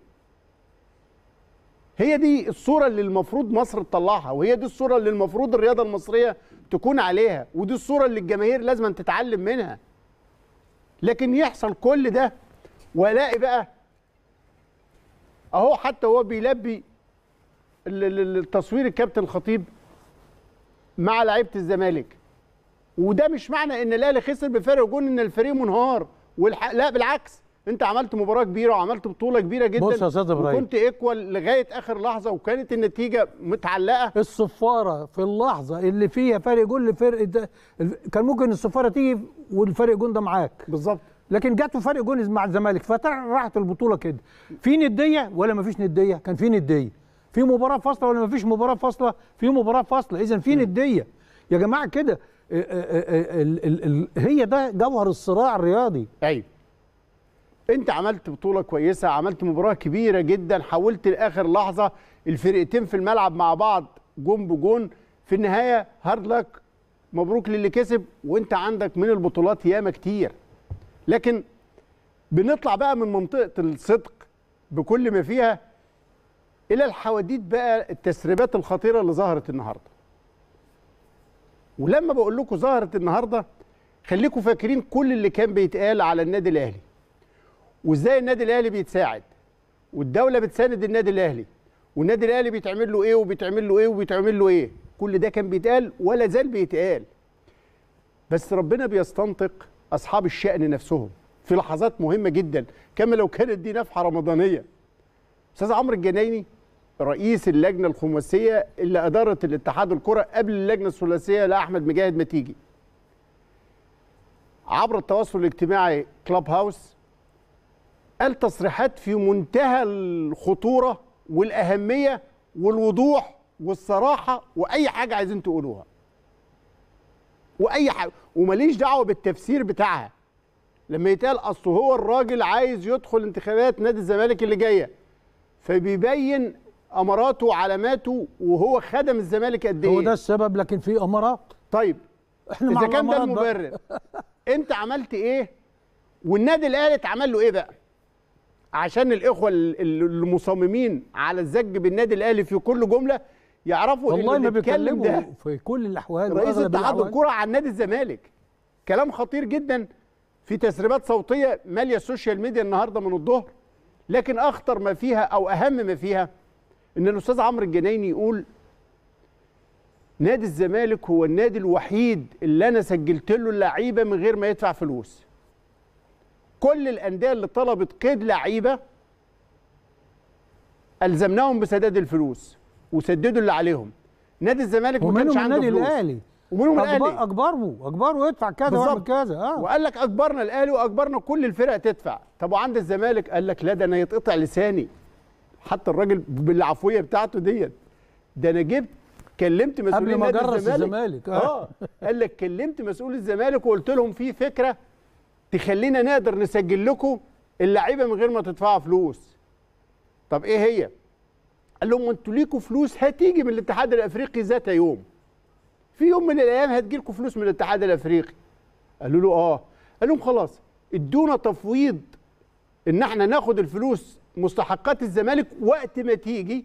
هي دي الصورة اللي المفروض مصر تطلعها وهي دي الصورة اللي المفروض الرياضة المصرية تكون عليها ودي الصورة اللي الجماهير لازم تتعلم منها لكن يحصل كل ده والاقي بقى اهو حتى هو بيلبي ال- ال- التصوير الكابتن الخطيب مع لعيبة الزمالك وده مش معنى ان الاهلي خسر بفارق جون ان الفريق منهار والح... لا بالعكس انت عملت مباراه كبيره وعملت بطوله كبيره جدا بص يا أستاذ إبراهيم. وكنت ايكوال لغايه اخر لحظه وكانت النتيجه متعلقه الصفاره في اللحظه اللي فيها فرق جول لفرق ده كان ممكن الصفاره تيجي والفرق جول ده معاك بالظبط لكن جت في فرق جول مع الزمالك فراحت البطوله كده في نديه ولا ما فيش نديه كان في نديه في مباراه فاصله ولا ما فيش مباراه فاصله في مباراه فاصله اذا في نديه يا جماعه كده ال- ال- ال- ال- هي ده جوهر الصراع الرياضي ايوه انت عملت بطوله كويسه عملت مباراه كبيره جدا حاولت لاخر لحظه الفرقتين في الملعب مع بعض جون بجون في النهايه هارد لك مبروك للي كسب وانت عندك من البطولات ياما كتير لكن بنطلع بقى من منطقه الصدق بكل ما فيها الى الحواديت بقى التسريبات الخطيره اللي ظهرت النهارده ولما بقول لكم ظهرت النهارده خليكم فاكرين كل اللي كان بيتقال على النادي الاهلي وازاي النادي الاهلي بيتساعد والدوله بتساند النادي الاهلي والنادي الاهلي بيتعمل له ايه وبيتعمل له ايه وبيتعمل له ايه كل ده كان بيتقال ولا زال بيتقال بس ربنا بيستنطق اصحاب الشأن نفسهم في لحظات مهمه جدا كما لو كانت دي نفحه رمضانيه استاذ عمرو الجنايني رئيس اللجنه الخماسيه اللي ادارت الاتحاد الكره قبل اللجنه الثلاثيه لاحمد مجاهد ما تيجي عبر التواصل الاجتماعي كلاب هاوس قال تصريحات في منتهى الخطوره والاهميه والوضوح والصراحه واي حاجه عايزين تقولوها واي حاجه وماليش دعوه بالتفسير بتاعها لما يتقال اصل هو الراجل عايز يدخل انتخابات نادي الزمالك اللي جايه فبيبين اماراته وعلاماته وهو خدم الزمالك قد هو ايه ده السبب لكن في امارات طيب احنا مع اذا كان ده الأمارات بقى. المبرر انت عملت ايه والنادي الاهلي اتعمل له ايه بقى عشان الاخوه ال- ال- المصممين على الزج بالنادي الاهلي في كل جمله يعرفوا والله إن ما اللي اتكلم بيكلموا ده في كل الاحوال رئيس وأغلب اتحاد الأحوال. الكره عن نادي الزمالك كلام خطير جدا في تسريبات صوتيه ماليه السوشيال ميديا النهارده من الظهر لكن اخطر ما فيها او اهم ما فيها ان الاستاذ عمرو الجنايني يقول نادي الزمالك هو النادي الوحيد اللي انا سجلت له اللعيبه من غير ما يدفع فلوس كل الانديه اللي طلبت قيد لعيبه الزمناهم بسداد الفلوس وسددوا اللي عليهم نادي الزمالك ما كانش ومنهم عنده النادي فلوس الاهلي ومنهم أجبر- الاهلي اجبره اجبره يدفع كذا ويعمل بالظبط. كذا اه وقال لك اجبرنا الاهلي واجبرنا كل الفرق تدفع طب وعند الزمالك قال لك لا ده انا يتقطع لساني حتى الراجل بالعفويه بتاعته ديت ده انا جبت كلمت مسؤولين قبل ما نادي جرس الزمالك. آه. اه قال لك كلمت مسؤول الزمالك وقلت لهم في فكره تخلينا نقدر نسجل لكم اللعيبه من غير ما تدفعوا فلوس طب ايه هي قال لهم انتوا ليكوا فلوس هتيجي من الاتحاد الافريقي ذات يوم في يوم من الايام هتجي لكم فلوس من الاتحاد الافريقي قالوا له اه قال لهم خلاص ادونا تفويض ان احنا ناخد الفلوس مستحقات الزمالك وقت ما تيجي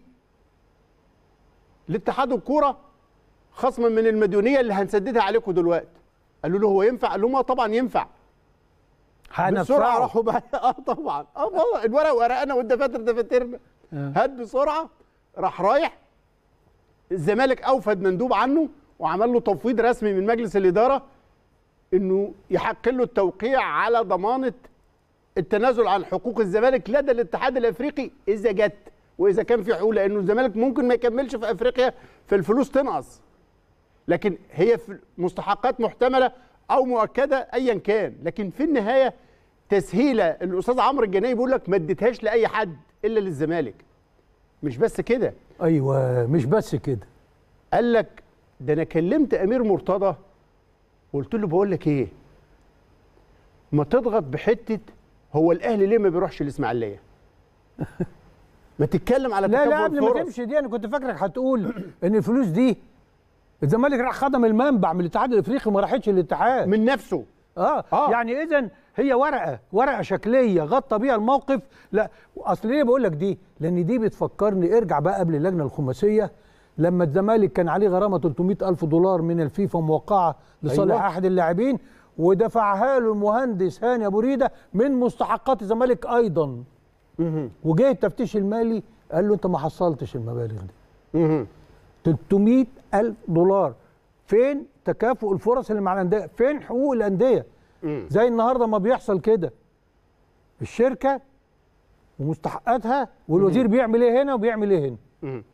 لاتحاد الكوره خصما من المديونيه اللي هنسددها عليكم دلوقتي قالوا له هو ينفع قال لهم اه طبعا ينفع بسرعه هنفعه راحوا بقى اه طبعا اه والله الورق ورقنا والدفاتر دفاترنا آه. هات بسرعه راح رايح الزمالك اوفد مندوب عنه وعمل له تفويض رسمي من مجلس الاداره انه يحق له التوقيع على ضمانه التنازل عن حقوق الزمالك لدى الاتحاد الافريقي اذا جت واذا كان في حقوق لانه الزمالك ممكن ما يكملش في افريقيا فالفلوس تنقص لكن هي في مستحقات محتمله او مؤكده ايا كان لكن في النهايه تسهيله الاستاذ عمرو الجناي بيقول لك ما اديتهاش لاي حد الا للزمالك مش بس كده ايوه مش بس كده قال لك ده انا كلمت امير مرتضى وقلت له بقول لك ايه ما تضغط بحته هو الاهلي ليه ما بيروحش الاسماعيليه ما تتكلم على لا لا تكافؤ قبل ما الفرص. تمشي دي انا كنت فاكرك هتقول ان الفلوس دي الزمالك راح خدم المنبع من الاتحاد الافريقي وما راحتش الاتحاد من نفسه اه, آه. يعني اذا هي ورقه ورقه شكليه غطى بيها الموقف لا اصل ليه بقول لك دي لان دي بتفكرني ارجع بقى قبل اللجنه الخماسيه لما الزمالك كان عليه غرامه 300 الف دولار من الفيفا موقعه لصالح أيوة. أيوة. احد اللاعبين ودفعها له المهندس هاني ابو ريده من مستحقات الزمالك ايضا مهم. وجاي التفتيش المالي قال له انت ما حصلتش المبالغ دي مهم. 300 ألف دولار فين تكافؤ الفرص اللي مع الأندية فين حقوق الأندية مم. زي النهاردة ما بيحصل كده الشركه ومستحقاتها والوزير بيعمل ايه هنا وبيعمل ايه هنا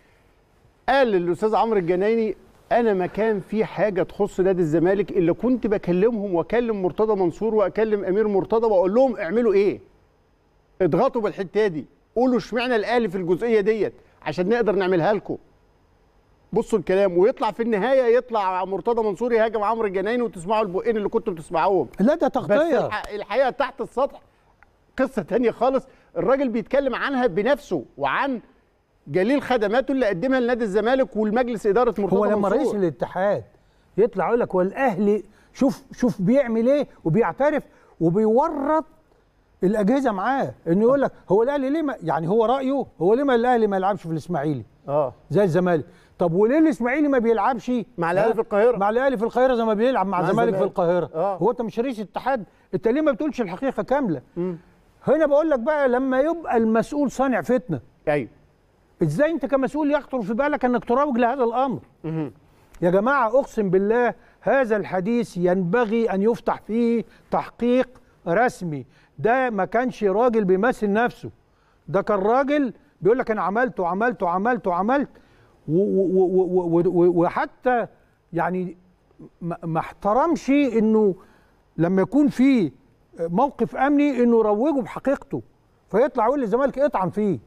قال الاستاذ عمرو الجنايني انا ما كان في حاجه تخص نادي الزمالك الا كنت بكلمهم واكلم مرتضى منصور واكلم امير مرتضى واقول لهم اعملوا ايه اضغطوا بالحته دي قولوا اشمعنى الاهلي في الجزئيه ديت عشان نقدر نعملها لكم بصوا الكلام ويطلع في النهايه يطلع مرتضى منصور يهاجم عمرو الجنايني وتسمعوا البقين اللي كنتوا بتسمعوهم لا ده بس تغطيه الح- الحقيقه تحت السطح قصه تانية خالص الراجل بيتكلم عنها بنفسه وعن جليل خدماته اللي قدمها لنادي الزمالك والمجلس اداره مرتضى هو لما منصور. رئيس الاتحاد يطلع يقول لك والاهلي شوف شوف بيعمل ايه وبيعترف وبيورط الاجهزه معاه انه يقول لك هو الاهلي ليه ما يعني هو رايه هو ليه ما الاهلي ما يلعبش في الاسماعيلي اه زي الزمالك طب وليه الاسماعيلي ما بيلعبش مع الأهلي ها؟ في القاهرة. مع الاهلي في القاهره زي ما بيلعب مع, مع الزمالك في الزمالك. القاهره آه. هو انت مش رئيس اتحاد انت ليه ما بتقولش الحقيقه كامله هنا بقول لك بقى لما يبقى المسؤول صانع فتنه ايوه ازاي انت كمسؤول يخطر في بالك انك تروج لهذا الامر يا جماعه اقسم بالله هذا الحديث ينبغي ان يفتح فيه تحقيق رسمي ده ما كانش راجل بيمثل نفسه ده كان راجل بيقول لك انا عملت وعملت وعملت وعملت و- و- و- و- و- وحتى يعني ما ما احترمش انه لما يكون في موقف امني انه يروجه بحقيقته فيطلع يقول للزمالك اطعن فيه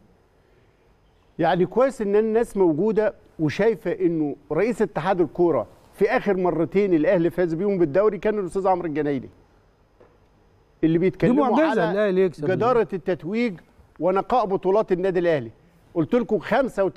يعني كويس ان الناس موجوده وشايفه انه رئيس اتحاد الكوره في اخر مرتين الاهلي فاز بيهم بالدوري كان الاستاذ عمرو الجنايدي اللي بيتكلموا معجزة على الأهلي يكسب. جداره التتويج ونقاء بطولات النادي الاهلي قلت لكم 95%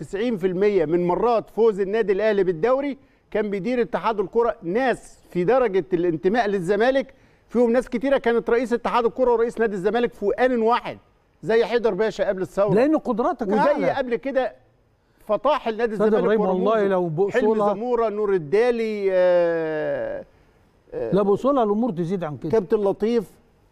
من مرات فوز النادي الاهلي بالدوري كان بيدير اتحاد الكوره ناس في درجه الانتماء للزمالك فيهم ناس كتيره كانت رئيس اتحاد الكوره ورئيس نادي الزمالك في ان واحد زي حيدر باشا قبل الثوره لان قدراتك وزي أعلى. قبل كده فطاحل نادي أستاذ الزمالك إبراهيم ورموزه. والله لو حلمي بأصولها- زموره نور الدالي آه، لا بوصلها الامور تزيد عن كده كابتن لطيف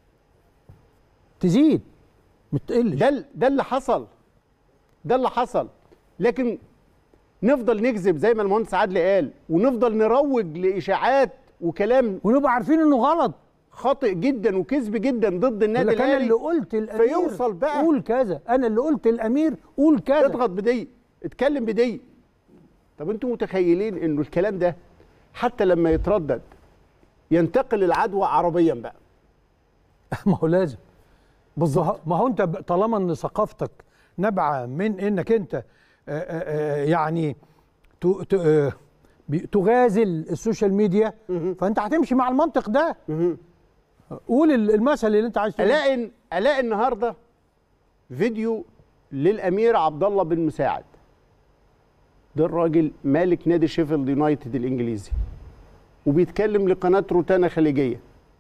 تزيد ما تقلش ده ال- ده اللي حصل ده اللي حصل لكن نفضل نكذب زي ما المهندس عادل قال ونفضل نروج لاشاعات وكلام ونبقى عارفين انه غلط خاطئ جدا وكذب جدا ضد النادي يقول لك انا اللي الاهلي قلت الامير فيوصل بقى. قول كذا انا اللي قلت الامير قول كذا اضغط بدي اتكلم بدي طب انتوا متخيلين انه الكلام ده حتى لما يتردد ينتقل العدوى عربيا بقى ما هو لازم بالظبط ما هو انت ب- طالما ان ثقافتك نابعه من انك انت آه، آه، آه، يعني ت- ت- آه، بي- تغازل السوشيال ميديا فانت هتمشي مع المنطق ده قول ال- المثل اللي انت عايز تقوله الاقي الاقي النهارده فيديو للامير عبد الله بن مساعد ده الراجل مالك نادي شيفيلد يونايتد الانجليزي وبيتكلم لقناه روتانا خليجيه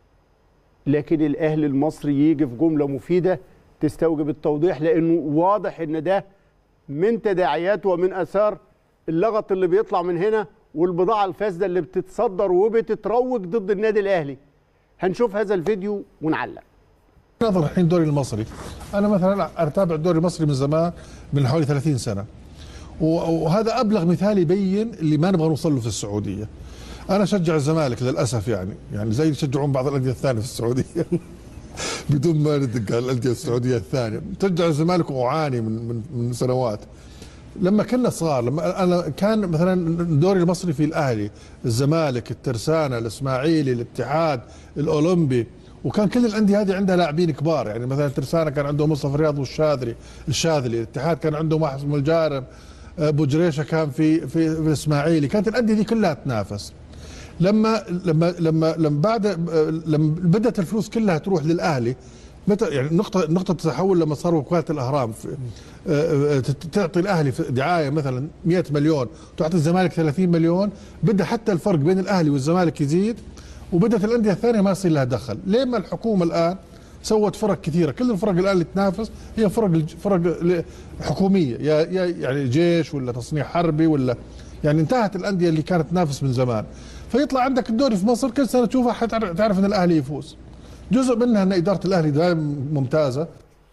لكن الاهلي المصري يجي في جمله مفيده تستوجب التوضيح لانه واضح ان ده من تداعيات ومن اثار اللغط اللي بيطلع من هنا والبضاعه الفاسده اللي بتتصدر وبتتروج ضد النادي الاهلي هنشوف هذا الفيديو ونعلق نظر الحين الدوري المصري انا مثلا اتابع الدوري المصري من زمان من حوالي 30 سنه و- وهذا ابلغ مثال يبين اللي ما نبغى نوصل له في السعوديه انا اشجع الزمالك للاسف يعني يعني زي يشجعون بعض الانديه الثانيه في السعوديه بدون ما ندق على الانديه السعوديه الثانيه تشجع الزمالك واعاني من من, من سنوات لما كنا صغار لما انا كان مثلا الدوري المصري في الاهلي الزمالك الترسانه الاسماعيلي الاتحاد الاولمبي وكان كل الانديه هذه عندها لاعبين كبار يعني مثلا الترسانه كان عنده مصطفى رياض والشاذلي الشاذلي الاتحاد كان عنده واحد اسمه الجارم ابو جريشه كان في في, في الاسماعيلي كانت الانديه دي كلها تنافس لما لما لما لما بعد لما بدات الفلوس كلها تروح للاهلي متى يعني نقطة نقطة تحول لما صار وكالة الأهرام في آه، آه، ت- تعطي الأهلي في دعاية مثلا 100 مليون تعطي الزمالك 30 مليون بدأ حتى الفرق بين الأهلي والزمالك يزيد وبدأت الأندية الثانية ما يصير لها دخل ليه ما الحكومة الآن سوت فرق كثيرة كل الفرق الآن اللي تنافس هي فرق الج- فرق ل- حكومية يا يا يعني جيش ولا تصنيع حربي ولا يعني انتهت الأندية اللي كانت تنافس من زمان فيطلع عندك الدوري في مصر كل سنة تشوفها حتعرف تعرف أن الأهلي يفوز جزء منها ان اداره الاهلي دائما ممتازه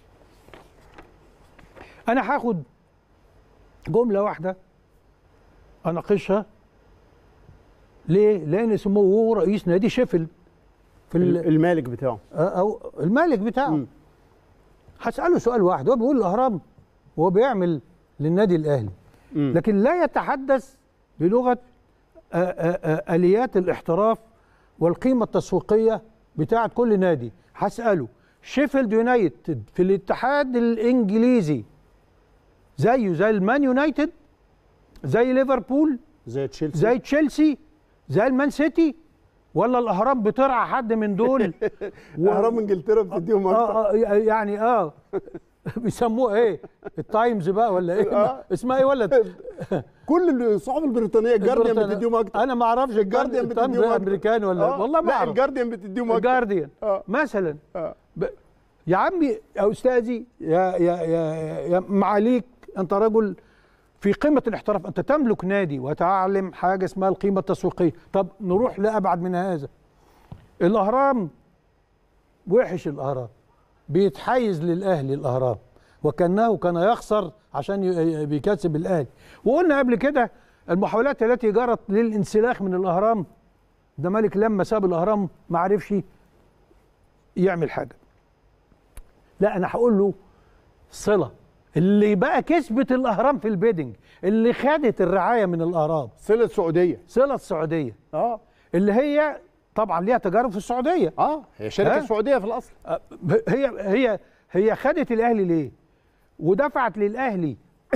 انا هاخد جمله واحده اناقشها ليه؟ لان سموه رئيس نادي شيفيلد في ال- المالك بتاعه او المالك بتاعه مم. هساله سؤال واحد هو بيقول الاهرام وهو بيعمل للنادي الاهلي مم. لكن لا يتحدث بلغه آه، آه، آه، اليات الاحتراف والقيمه التسويقيه بتاعه كل نادي هساله شيفيلد يونايتد في الاتحاد الانجليزي زيه زي المان يونايتد زي ليفربول زي تشيلسي زي تشيلسي زي المان سيتي ولا الاهرام بترعى حد من دول و- اهرام انجلترا بتديهم اكتر اه اه يعني اه بيسموه ايه التايمز بقى ولا ايه آه. اسمها ايه ولا كل الصحف البريطانيه الجارديان البريطانية. بتديهم اكتر انا ما اعرفش الجارديان التايمز بتديهم أكتر. امريكان ولا آه. والله ما لا اعرف الجارديان بتديهم اكتر الجارديان آه. مثلا آه. ب... يا عمي يا استاذي يا يا يا, يا معاليك انت رجل في قمه الاحتراف انت تملك نادي وتعلم حاجه اسمها القيمه التسويقيه طب نروح لابعد من هذا الاهرام وحش الاهرام بيتحيز للاهلي الاهرام وكانه كان يخسر عشان ي- بيكسب الاهلي وقلنا قبل كده المحاولات التي جرت للانسلاخ من الاهرام الزمالك لما ساب الاهرام ما عرفش يعمل حاجه لا انا هقول له صله اللي بقى كسبت الاهرام في البيدنج اللي خدت الرعايه من الاهرام صله سعوديه صله السعوديه اه اللي هي طبعا ليها تجارب في السعوديه اه هي شركه ها؟ سعوديه في الاصل أه، هي هي هي خدت الاهلي ليه ودفعت للاهلي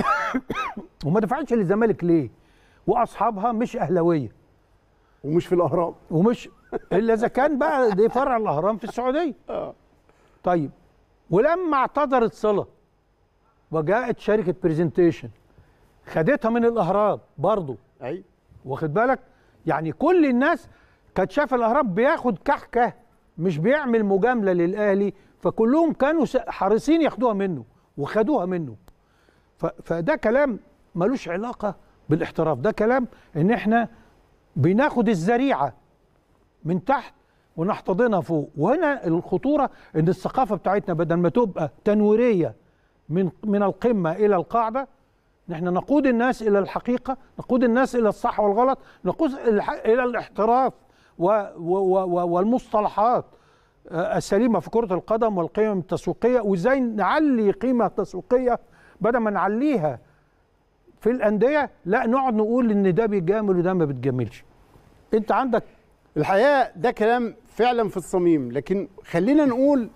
وما دفعتش للزمالك ليه واصحابها مش اهلاويه ومش في الاهرام ومش الا اذا كان بقى دي فرع الاهرام في السعوديه اه طيب ولما اعتذرت صله وجاءت شركه برزنتيشن خدتها من الاهرام برضه اي واخد بالك يعني كل الناس كانت شايفه الاهرام بياخد كحكه مش بيعمل مجامله للاهلي فكلهم كانوا س- حريصين ياخدوها منه وخدوها منه ف- فده كلام ملوش علاقه بالاحتراف ده كلام ان احنا بناخد الزريعه من تحت ونحتضنها فوق وهنا الخطوره ان الثقافه بتاعتنا بدل ما تبقى تنويريه من من القمه الى القاعده نحن نقود الناس الى الحقيقه نقود الناس الى الصح والغلط نقود الح- الى الاحتراف و و و والمصطلحات آه، السليمه في كره القدم والقيم التسويقيه وازاي نعلي قيمه تسويقيه بدل ما نعليها في الانديه لا نقعد نقول ان ده بيجامل وده ما بتجاملش انت عندك الحقيقه ده كلام فعلا في الصميم لكن خلينا نقول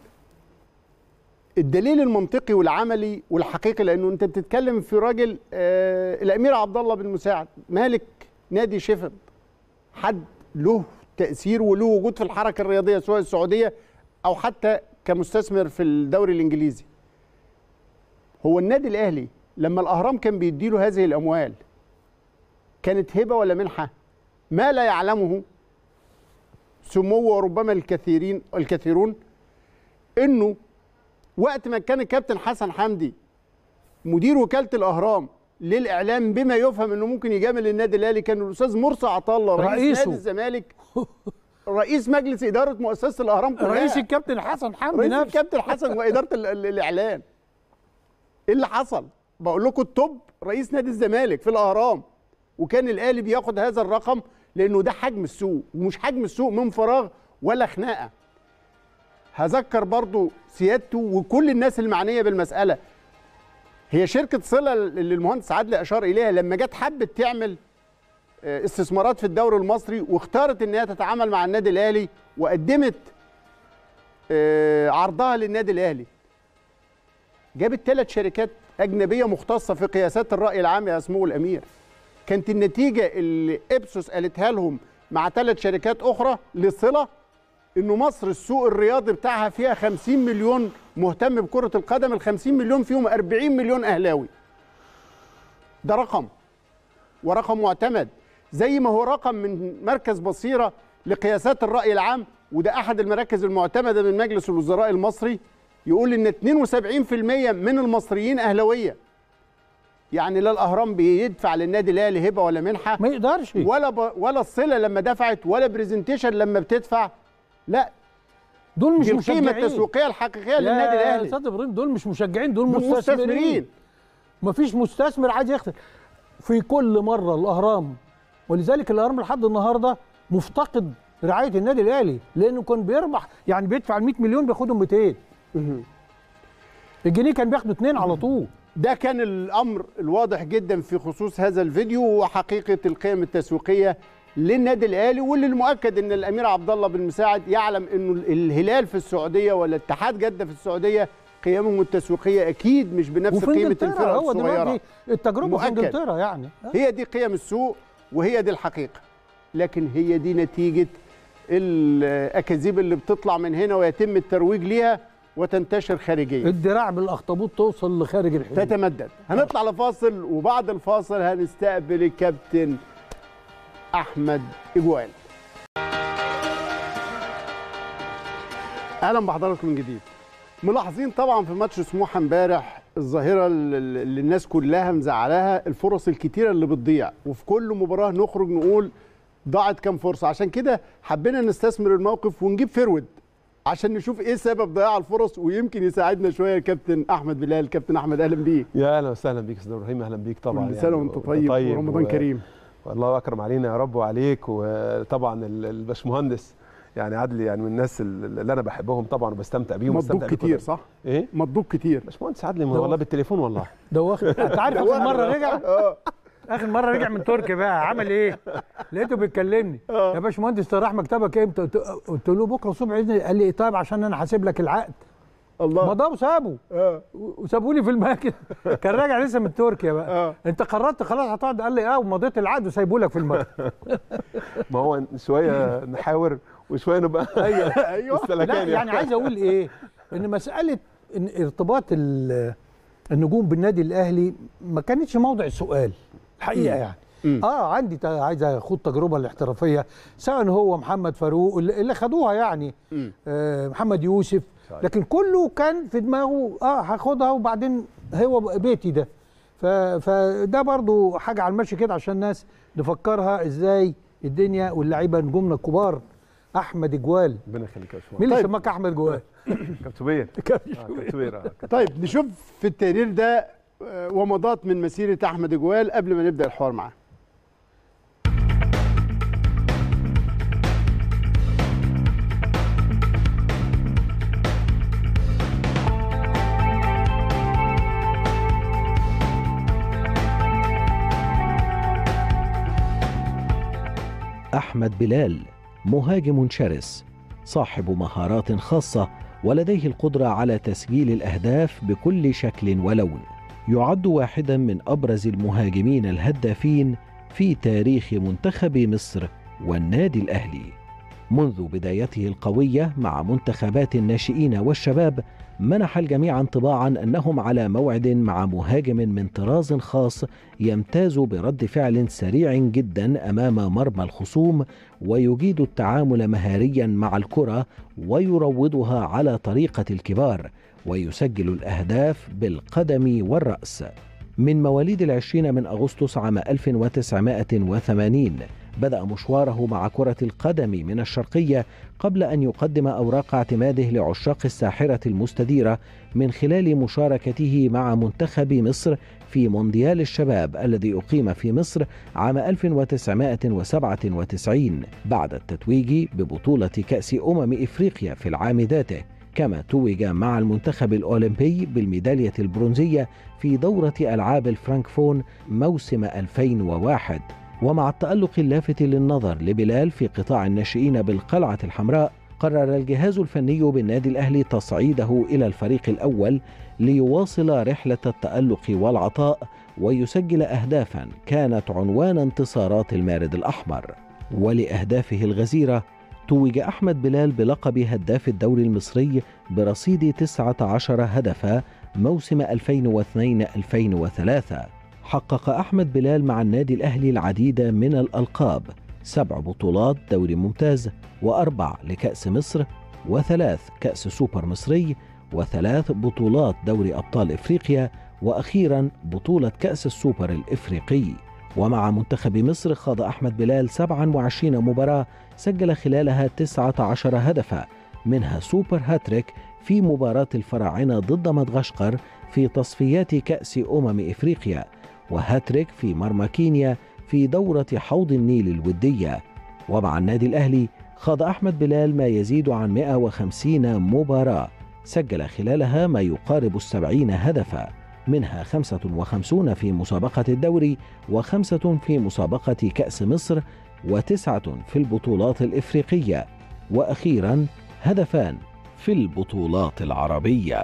الدليل المنطقي والعملي والحقيقي لانه انت بتتكلم في راجل آه الامير عبد الله بن مساعد مالك نادي شيفيلد حد له تاثير وله وجود في الحركه الرياضيه سواء السعوديه او حتى كمستثمر في الدوري الانجليزي هو النادي الاهلي لما الاهرام كان بيديله هذه الاموال كانت هبه ولا منحه ما لا يعلمه سمو وربما الكثيرين الكثيرون انه وقت ما كان الكابتن حسن حمدي مدير وكاله الاهرام للاعلام بما يفهم انه ممكن يجامل النادي الاهلي كان الاستاذ مرسي عطا الله رئيس رئيسه. نادي الزمالك رئيس مجلس اداره مؤسسه الاهرام كلها رئيس الكابتن حسن حمدي رئيس نفسه الكابتن حسن واداره ال- ال- الاعلام ايه اللي حصل بقول لكم التوب رئيس نادي الزمالك في الاهرام وكان الاهلي بياخد هذا الرقم لانه ده حجم السوق ومش حجم السوق من فراغ ولا خناقه هذكر برضو سيادته وكل الناس المعنيه بالمساله هي شركه صله اللي المهندس عادل اشار اليها لما جت حبت تعمل آه، استثمارات في الدوري المصري واختارت ان هي تتعامل مع النادي الاهلي وقدمت آه، عرضها للنادي الاهلي جابت ثلاث شركات اجنبيه مختصه في قياسات الراي العام يا سمو الامير كانت النتيجه اللي ابسوس قالتها لهم مع ثلاث شركات اخرى لصله انه مصر السوق الرياضي بتاعها فيها 50 مليون مهتم بكره القدم ال 50 مليون فيهم 40 مليون اهلاوي ده رقم ورقم معتمد زي ما هو رقم من مركز بصيره لقياسات الراي العام وده احد المراكز المعتمده من مجلس الوزراء المصري يقول ان 72% من المصريين اهلاويه يعني لا الاهرام بيدفع للنادي الاهلي هبه ولا منحه ما يقدرش ولا ب... ولا الصله لما دفعت ولا برزنتيشن لما بتدفع لا دول مش دي القيمه مشجعين التسويقيه الحقيقيه يا للنادي الاهلي استاذ ابراهيم دول مش مشجعين دول دول مستثمرين مستثمرين مفيش مستثمر عايز يخسر في كل مره الاهرام ولذلك الاهرام لحد النهارده مفتقد رعايه النادي الاهلي لانه كان بيربح يعني بيدفع ال 100 مليون بياخدهم 200 الجنيه كان بياخدوا اتنين على طول ده كان الامر الواضح جدا في خصوص هذا الفيديو وحقيقه القيم التسويقيه للنادي الاهلي واللي المؤكد ان الامير عبد الله بن مساعد يعلم انه الهلال في السعوديه ولا اتحاد جده في السعوديه قيمهم التسويقيه اكيد مش بنفس وفي قيمه انجلترا الفرق هو الصغيره دلوقتي التجربه في مؤكد. انجلترا يعني هي دي قيم السوق وهي دي الحقيقه لكن هي دي نتيجه الاكاذيب اللي بتطلع من هنا ويتم الترويج ليها وتنتشر خارجيا الدراع بالاخطبوط توصل لخارج الحدود تتمدد هنطلع لفاصل وبعد الفاصل هنستقبل الكابتن احمد اجوال اهلا بحضراتكم من جديد ملاحظين طبعا في ماتش سموحه امبارح الظاهره اللي اللي الناس كلها مزعلاها الفرص الكتيره اللي بتضيع وفي كل مباراه نخرج نقول ضاعت كام فرصه عشان كده حبينا نستثمر الموقف ونجيب فرود عشان نشوف ايه سبب ضياع الفرص ويمكن يساعدنا شويه الكابتن احمد بلال كابتن احمد اهلا بيك يا اهلا وسهلا بيك استاذ ابراهيم اهلا بيك طبعا كل سنه وانت طيب, ورمضان و- كريم والله اكرم علينا يا رب وعليك وطبعا ال- الباشمهندس يعني عدلي يعني من الناس اللي انا بحبهم طبعا وبستمتع بيهم مطلوب وبستمتع بيكم كتير دايما. صح ايه مطلوب كتير باشمهندس عدلي والله بالتليفون والله ده واخد انت عارف اخر مره رجع اه اخر مره رجع من تركيا بقى عمل ايه؟ لقيته بيكلمني يا باشمهندس انت رايح مكتبك امتى؟ قلت- قلت له بكره الصبح باذن الله. قال لي طيب عشان انا حاسب لك العقد الله مضاه وسابه اه وسابوا لي في المكتب كان راجع لسه من تركيا بقى اه انت قررت خلاص هتقعد قال لي اه ومضيت العقد وسايبه لك في المكتب ما هو شويه نحاور وشويه نبقى ايوه ايوه لا مستلكان يعني عايز اقول ايه ان مساله إن ارتباط ال- النجوم بالنادي الاهلي ما كانتش موضع سؤال الحقيقه يعني مم. اه عندي ت- عايز اخوض تجربه الاحترافيه سواء هو محمد فاروق اللي اللي خدوها يعني مم. آه محمد يوسف صحيح. لكن كله كان في دماغه اه هاخدها وبعدين هو بيتي ده ف- فده برضو حاجه على المشي كده عشان الناس نفكرها ازاي الدنيا واللعيبه نجومنا الكبار احمد جوال ربنا يخليك يا باشمهندس مين اللي طيب. سماك احمد جوال كابتن آه، كابتن آه. طيب نشوف في التقرير ده آه، ومضات من مسيره احمد جوال قبل ما نبدا الحوار معاه أحمد بلال مهاجم شرس صاحب مهارات خاصة ولديه القدرة على تسجيل الأهداف بكل شكل ولون يعد واحدا من أبرز المهاجمين الهدافين في تاريخ منتخب مصر والنادي الأهلي منذ بدايته القوية مع منتخبات الناشئين والشباب منح الجميع انطباعا أنهم على موعد مع مهاجم من طراز خاص يمتاز برد فعل سريع جدا امام مرمى الخصوم ويجيد التعامل مهاريا مع الكره ويروضها على طريقه الكبار ويسجل الاهداف بالقدم والراس من مواليد العشرين من أغسطس عام 1980 بدأ مشواره مع كرة القدم من الشرقية قبل أن يقدم أوراق اعتماده لعشاق الساحرة المستديرة من خلال مشاركته مع منتخب مصر في مونديال الشباب الذي أقيم في مصر عام 1997 بعد التتويج ببطولة كأس أمم إفريقيا في العام ذاته كما توج مع المنتخب الأولمبي بالميدالية البرونزية في دورة ألعاب الفرانكفون موسم 2001 ومع التألق اللافت للنظر لبلال في قطاع الناشئين بالقلعة الحمراء قرر الجهاز الفني بالنادي الأهلي تصعيده إلى الفريق الأول ليواصل رحلة التألق والعطاء ويسجل أهدافا كانت عنوان انتصارات المارد الأحمر ولأهدافه الغزيرة توج أحمد بلال بلقب هداف الدوري المصري برصيد 19 هدفا موسم 2002-2003 حقق أحمد بلال مع النادي الأهلي العديد من الألقاب سبع بطولات دوري ممتاز وأربع لكأس مصر وثلاث كأس سوبر مصري وثلاث بطولات دوري أبطال إفريقيا وأخيرا بطولة كأس السوبر الإفريقي ومع منتخب مصر خاض أحمد بلال 27 مباراة سجل خلالها 19 هدفا منها سوبر هاتريك في مباراة الفراعنة ضد مدغشقر في تصفيات كأس أمم إفريقيا وهاتريك في مرمى كينيا في دورة حوض النيل الودية ومع النادي الأهلي خاض أحمد بلال ما يزيد عن 150 مباراة سجل خلالها ما يقارب السبعين هدفا منها خمسة وخمسون في مسابقة الدوري وخمسة في مسابقة كأس مصر وتسعة في البطولات الإفريقية وأخيرا هدفان في البطولات العربية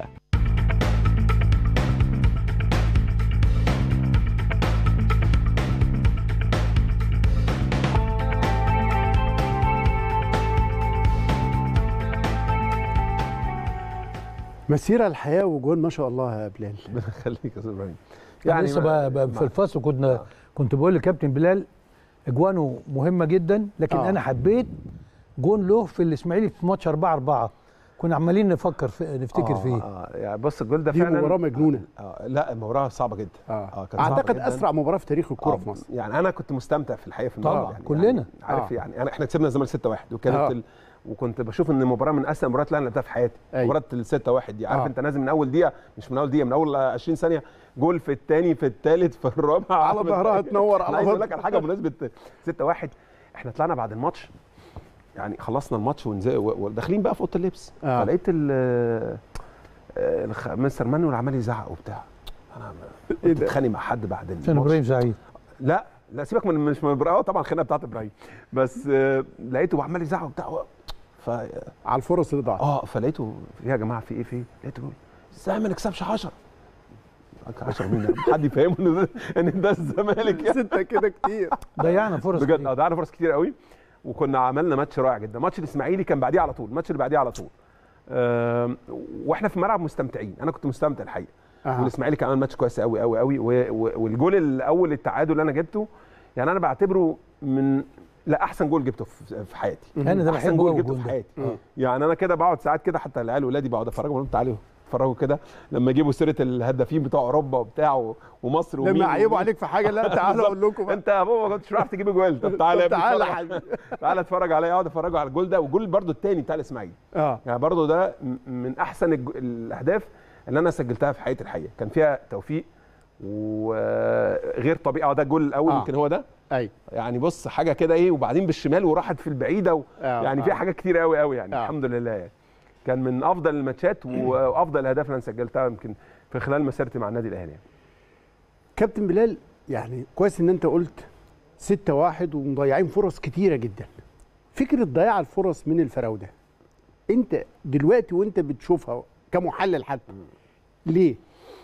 مسيره الحياه وجوان ما شاء الله يا بلال ربنا يخليك يا استاذ ابراهيم يعني لسه ما- بقى بقى في ما- الفصل كنا كنت بقول لكابتن بلال اجوانه مهمه جدا لكن آه. انا حبيت جون له في الاسماعيلي في ماتش 4 4 كنا عمالين نفكر في نفتكر آه، فيه آه يعني بص الجول ده دي فعلا مباراه مجنونه آه لا مباراه صعبه جدا اه, كانت صعبة اعتقد جداً. اسرع مباراه في تاريخ الكوره آه، في مصر يعني انا كنت مستمتع في الحقيقه في طبعاً، الملعب يعني كلنا. يعني عارف آه. يعني انا احنا كسبنا الزمالك 6-1 وكانت آه. ال... وكنت بشوف ان المباراه من اسهل المباريات اللي انا لعبتها في حياتي أيوة. مباراه ال 6-1 دي عارف آه. انت نازل من اول دقيقه مش من اول دقيقه من اول 20 ثانيه جول في الثاني في الثالث في الرابع على ظهرها تنور على انا عايز اقول ظهرها. لك على حاجه بمناسبه 6-1 احنا طلعنا بعد الماتش يعني خلصنا الماتش ونزل وداخلين بقى في اوضه اللبس آه. فلقيت ال آه، الخ- مستر مانويل عمال يزعق وبتاع انا إيه كنت ده؟ اتخانق مع حد بعد عشان الماتش ابراهيم سعيد لا لا سيبك من مش من ابراهيم طبعا الخناقه بتاعت ابراهيم بس آه، لقيته عمال يزعق وبتاع ف على الفرص اللي ضاعت اه فلقيته إيه يا جماعه في ايه في ايه؟ لقيته بيقول ازاي ما نكسبش 10 10 مين يا عم؟ حد يفهمه ان ده ان ده الزمالك يعني سته كده كتير ضيعنا فرص بجد كتير. اه ضيعنا فرص كتير قوي وكنا عملنا ماتش رائع جدا ماتش الاسماعيلي كان بعديه على طول الماتش اللي بعديه على طول آم، واحنا في الملعب مستمتعين انا كنت مستمتع الحقيقه أها. والاسماعيلي كان عامل ماتش كويس قوي قوي قوي و- و- والجول الاول التعادل اللي انا جبته يعني انا بعتبره من لا احسن جول جبته في في حياتي انا ده احسن بحبه جول قوي جبته الجون في ده. حياتي آه. يعني انا كده بقعد ساعات كده حتى العيال ولادي بقعد افرجهم اقول لهم تعالوا اتفرجوا كده لما يجيبوا سيره الهدافين بتوع اوروبا وبتاع و- ومصر ومين لما يعيبوا ومين. عليك في حاجه لا تعالى اقول لكم بقى. انت يا بابا ما كنتش عارف تجيب جوال طب تعالى يا طب ابني تعالى اتفرج. حبيبي. تعالى اتفرج عليا اقعد اتفرجوا على الجول ده والجول برده الثاني بتاع الاسماعيلي اه يعني برضه ده م- من احسن الج- الاهداف اللي انا سجلتها في حياتي الحقيقه كان فيها توفيق وغير طبيعي اه ده الجول الاول آه. يمكن هو ده ايوه يعني بص حاجه كده ايه وبعدين بالشمال وراحت في البعيده و... آه، يعني آه. في حاجات كتير قوي قوي يعني آه. الحمد لله يعني كان من افضل الماتشات وافضل الاهداف اللي انا سجلتها يمكن في خلال مسيرتي مع النادي الاهلي يعني. كابتن بلال يعني كويس ان انت قلت ستة واحد ومضيعين فرص كتيرة جدا فكرة ضياع الفرص من الفراودة انت دلوقتي وانت بتشوفها كمحلل حتى ليه؟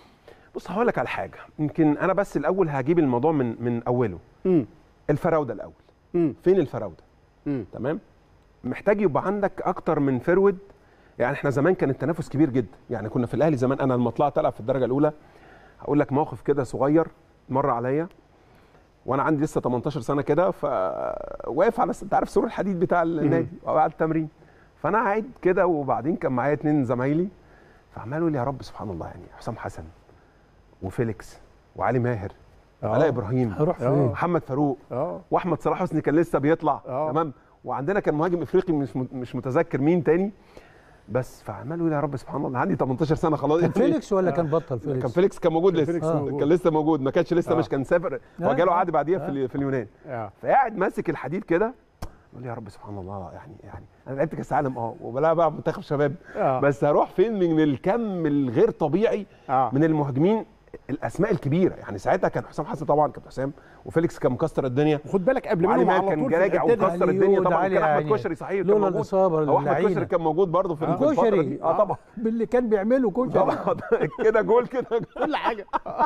بص هقول لك على حاجه يمكن انا بس الاول هجيب الموضوع من من اوله امم الفراوده الاول امم فين الفراوده امم تمام محتاج يبقى عندك اكتر من فرود يعني احنا زمان كان التنافس كبير جدا يعني كنا في الاهلي زمان انا لما طلعت العب في الدرجه الاولى هقول لك موقف كده صغير مر عليا وانا عندي لسه 18 سنه كده فواقف على انت عارف سور الحديد بتاع النادي بعد التمرين فانا قاعد كده وبعدين كان معايا اتنين زمايلي فعمالوا لي يا رب سبحان الله يعني حسام حسن وفيليكس وعلي ماهر وعلاء ابراهيم هروح آه. فين محمد فاروق اه واحمد صلاح حسني كان لسه بيطلع آه. تمام وعندنا كان مهاجم افريقي مش مت- مش متذكر مين تاني بس فعمال يقول يا رب سبحان الله عندي 18 سنه خلاص كان فيليكس ولا كان بطل فيليكس كان فيليكس كان موجود لسه فيليكس آه. موجود. كان لسه موجود ما كانش لسه آه. مش كان سافر هو آه. جاله عقد بعديها في, آه. ال- في اليونان اه فقاعد ماسك الحديد كده يقول يا رب سبحان الله يعني يعني انا لعبت كاس عالم اه وبلعب بقى منتخب شباب آه. بس هروح فين من الكم الغير طبيعي اه من المهاجمين الاسماء الكبيره يعني ساعتها كان حسام حسن طبعا كان حسام وفيليكس كان مكسر الدنيا خد بالك قبل وعلي منهم ماهر على كان طول في راجع الحتة دي. وكسر علي الدنيا وده طبعا علي كان احمد يعني كشري صحيح كان لولا موجود الإصابة او احمد اللعينة. كشري كان موجود برضه في في الفتره كشري دي اه طبعا باللي كان بيعمله كشري طبعا كده جول كده كل حاجة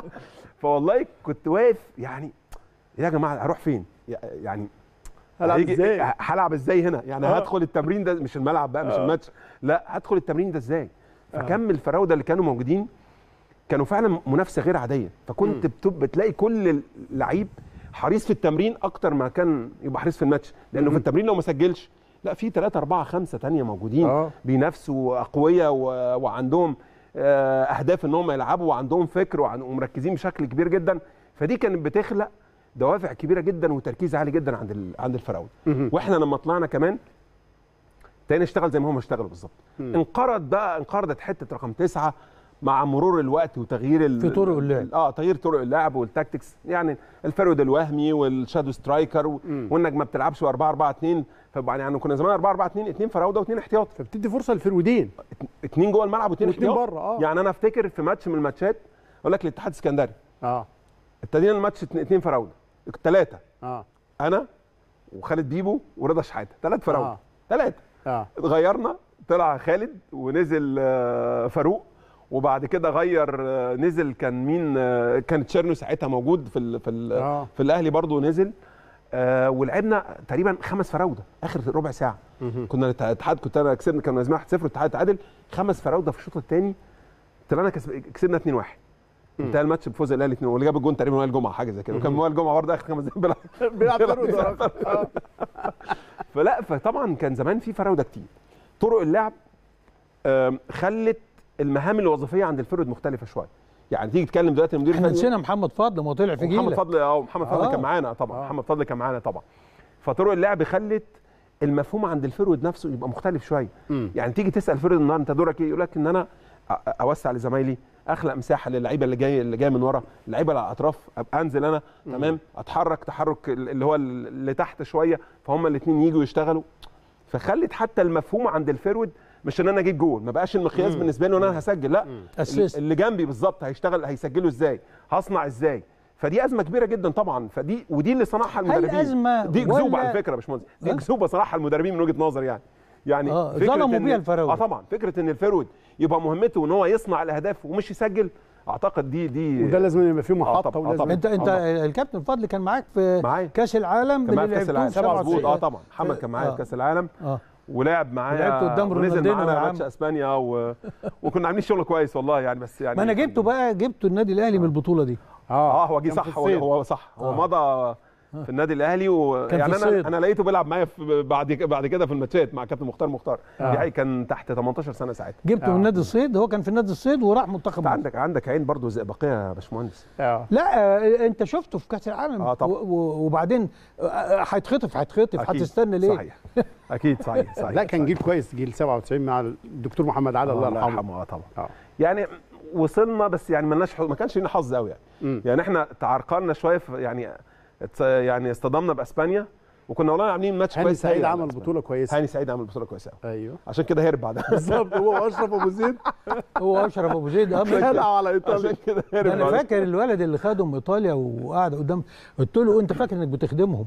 فوالله كنت واقف يعني يا جماعه هروح فين يعني هلعب هيجي- ازاي؟ هلعب ازاي هنا يعني آه. هدخل التمرين ده مش الملعب بقى مش آه. الماتش لا هدخل التمرين ده ازاي فكم الفراوده اللي كانوا موجودين كانوا فعلا منافسه غير عاديه فكنت بتب بتلاقي كل لعيب حريص في التمرين اكتر ما كان يبقى حريص في الماتش لانه في التمرين لو ما سجلش لا في 3 4 5 تانية موجودين آه. بينافسوا اقوياء و- وعندهم آه، اهداف ان هم يلعبوا وعندهم فكر وعن- ومركزين بشكل كبير جدا فدي كانت بتخلق دوافع كبيره جدا وتركيز عالي جدا عند ال- عند الفراوده مهم. واحنا لما طلعنا كمان تاني اشتغل زي ما هم اشتغلوا بالظبط انقرض بقى انقرضت حته رقم تسعة مع مرور الوقت وتغيير ال- في طرق اللعب. اه تغيير طرق اللعب والتاكتكس يعني الفرود الوهمي والشادو سترايكر و- وانك ما بتلعبش 4 4 2 فبقى يعني كنا زمان 4 4 2 اثنين فراوده واثنين احتياط فبتدي فرصه للفرودين اثنين جوه الملعب واثنين واتنين احتياط بره، آه. يعني انا افتكر في ماتش من الماتشات اقول لك الاتحاد السكندري اه ابتدينا الماتش اتنين اتنين فراوده ثلاثه اه انا وخالد بيبو ورضا شحاته ثلاث فراوده آه. ثلاثه اه اتغيرنا طلع خالد ونزل آه، فاروق وبعد كده غير آه، نزل كان مين آه، كان تشيرنو ساعتها موجود في ال في ال آه. في الاهلي برضه نزل آه ولعبنا تقريبا خمس فراوده اخر ربع ساعه كنا الاتحاد كنت انا كسبنا كنا لازمين 1-0 والاتحاد تعادل خمس فراوده في الشوط الثاني طلعنا كسب كسبنا 2-1 انتهى الماتش بفوز الاهلي 2 واللي جاب الجون تقريبا وائل جمعه حاجه زي كده وكان وائل جمعه برضه اخر خمس دقايق بيلعب بيلعب فرود وراك. آه. فلا فطبعا كان زمان في فراوده كتير طرق اللعب آم، خلت المهام الوظيفيه عند الفرد مختلفه شويه يعني تيجي تتكلم دلوقتي المدير احنا الفني نسينا محمد فضل ما طلع في محمد جيلك فضل اه محمد فضل آه. كان معانا طبعا آه. محمد فضل كان معانا طبعا فطرق اللعب خلت المفهوم عند الفرود نفسه يبقى مختلف شويه مم. يعني تيجي تسال فرد النهارده انت دورك ايه يقول لك ان انا أ- اوسع لزمايلي اخلق مساحه للعيبه اللي جاي اللي جايه من ورا اللعيبه اللي على الاطراف ابقى انزل انا تمام اتحرك تحرك اللي هو اللي تحت شويه فهم الاثنين يجوا يشتغلوا فخلت حتى المفهوم عند الفرود مش ان انا اجيب جول ما بقاش المقياس بالنسبه لي ان انا هسجل لا Assist. اللي جنبي بالظبط هيشتغل هيسجله ازاي هصنع ازاي فدي ازمه كبيره جدا طبعا فدي ودي اللي صنعها المدربين أزمة دي اكذوبه ولا- على فكره يا باشمهندس دي أه؟ اكذوبه صنعها المدربين من وجهه نظري يعني يعني آه، فكرة ظلموا إن- بيها الفراودة. اه طبعا فكره ان الفرود يبقى مهمته ان هو يصنع الاهداف ومش يسجل اعتقد دي دي وده لازم يبقى فيه محطه طبعاً، آه ولازم طبعاً. انت انت آه الكابتن فضل كان معاك في معايا. كاس العالم كان معايا اللي في كاس لعبتوه العالم في مظبوط 97. اه طبعا محمد كان معايا آه. في كاس العالم اه ولعب معايا لعبت قدام ونزل رونالدينو معانا يا ماتش عم. اسبانيا و... وكنا عاملين شغل كويس والله يعني بس يعني ما انا جبته بقى جبته النادي الاهلي من البطوله دي اه هو جه كان صح في هو, الصيد. هو صح هو آه. مضى في النادي الاهلي و... كان في يعني الصيد. انا انا لقيته بيلعب معايا في بعد بعد كده في الماتشات مع كابتن مختار مختار آه. دي حقيقة كان تحت 18 سنه ساعتها جبته آه. من نادي الصيد هو كان في نادي الصيد وراح منتخب انت مصر. عندك عندك عين برضه زئبقيه يا باشمهندس اه لا آه، انت شفته في كاس العالم آه، طبعا. و- و- وبعدين آه، آه، هيتخطف هيتخطف أكيد. هتستنى ليه صحيح اكيد صحيح صحيح لا كان صحيح. جيل كويس جيل 97 مع الدكتور محمد عادل الله الله يرحمه يرحمه اه طبعا اه يعني وصلنا بس يعني ملناش حظ- ما كانش لنا حظ قوي يعني مم. يعني احنا تعرقلنا شويه في يعني ات- يعني اصطدمنا باسبانيا وكنا والله عاملين ماتش هاني كويس سعيد هايل على عمل أسبانيا. بطوله كويسه هاني سعيد عمل بطوله كويسه قوي ايوه عشان كده هرب بعدها بالظبط هو واشرف ابو زيد هو اشرف ابو زيد اه ما- خلعوا على ايطاليا عشان كده هرب ده انا بعدها. فاكر الولد اللي خدهم ايطاليا وقعد قدام قلت له انت فاكر انك بتخدمهم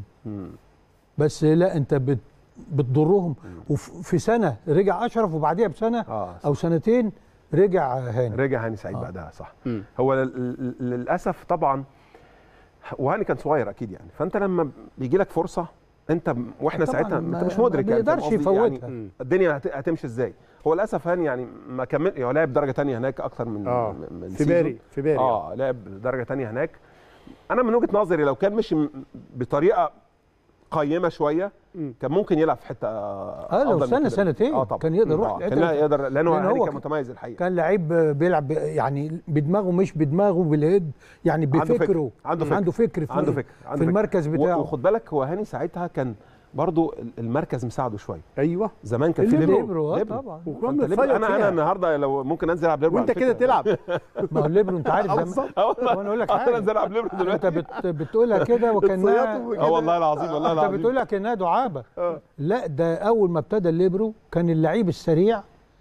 بس لا انت بت بتضرهم وفي سنه رجع اشرف وبعديها بسنه اه او سنتين رجع هاني رجع هاني سعيد آه. بعدها صح مم. هو لل- لل- للاسف طبعا وهاني كان صغير اكيد يعني فانت لما بيجي لك فرصه انت م- واحنا طبعاً ساعتها ما- انت مش مدرك ما يعني فاهم بيقدرش قصدي؟ يعني يفوتها. مم. الدنيا هت- هتمشي ازاي هو للاسف هاني يعني ما كمل هو لعب درجه تانية هناك اكتر من اه من في سيزون. باري في باري اه لعب درجه تانية هناك انا من وجهه نظري لو كان مشي م- بطريقه قيمه شويه مم. كان ممكن يلعب في حته اه لو أفضل من سنه كده. سنتين اه طبعا كان يقدر يروح آه، الحتة كان دي. يقدر لانه لأن هاني هو كان كان- متميز الحقيقه كان لعيب بيلعب ب- يعني بدماغه مش بدماغه بالهيد يعني عنده فكر. بفكره عنده فكر. عنده فكر في, عنده فكر عنده في فكر. المركز و- بتاعه وخد بالك هو هاني ساعتها كان برضو المركز مساعده شويه ايوه زمان كان في الليبرو. ليبرو ليبرو اه ليبرو. طبعا وكان فأنت ليبرو- بتصيد انا انا فيها. النهارده لو ممكن انزل العب ليبرو وانت على كده فكرة. تلعب ما هو الليبرو انت عارف زمان بالظبط اه والله وانا اقول لك انا حاجه انزل العب ليبرو انت دلوقتي بت بتقولها كده وكانها بتصيطوا اه والله العظيم والله انت العظيم بتقولها كانها دعابه آه. لا ده اول ما ابتدى الليبرو كان اللعيب السريع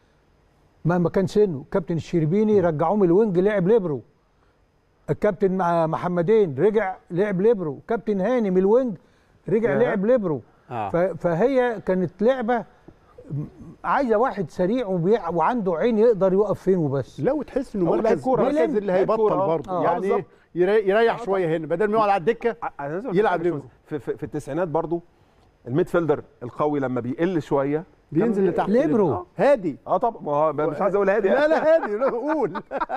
مهما كان سنه كابتن الشربيني رجعوه من الوينج لعب ليبرو الكابتن مع- محمدين رجع لعب ليبرو كابتن هاني من الوينج رجع ياه. لعب ليبرو آه. ف- فهي كانت لعبه م- عايزه واحد سريع وبيع وعنده عين يقدر يقف فين وبس لا وتحس انه هو مركز الكورة. مركز بيلم. اللي هيبطل الكورة، آه. برضه آه، يعني بالظبط. يري- يريح شويه هنا بدل ما يقعد على الدكه ع- أنا عايز أقول يلعب حاجة ليبرو. في, في, في التسعينات برضو الميد فيلدر القوي لما بيقل شويه بينزل كان- لتحت ليبرو. آه. هادي اه طبعا ما هو مش عايز اقول هادي لا لا هادي لا قول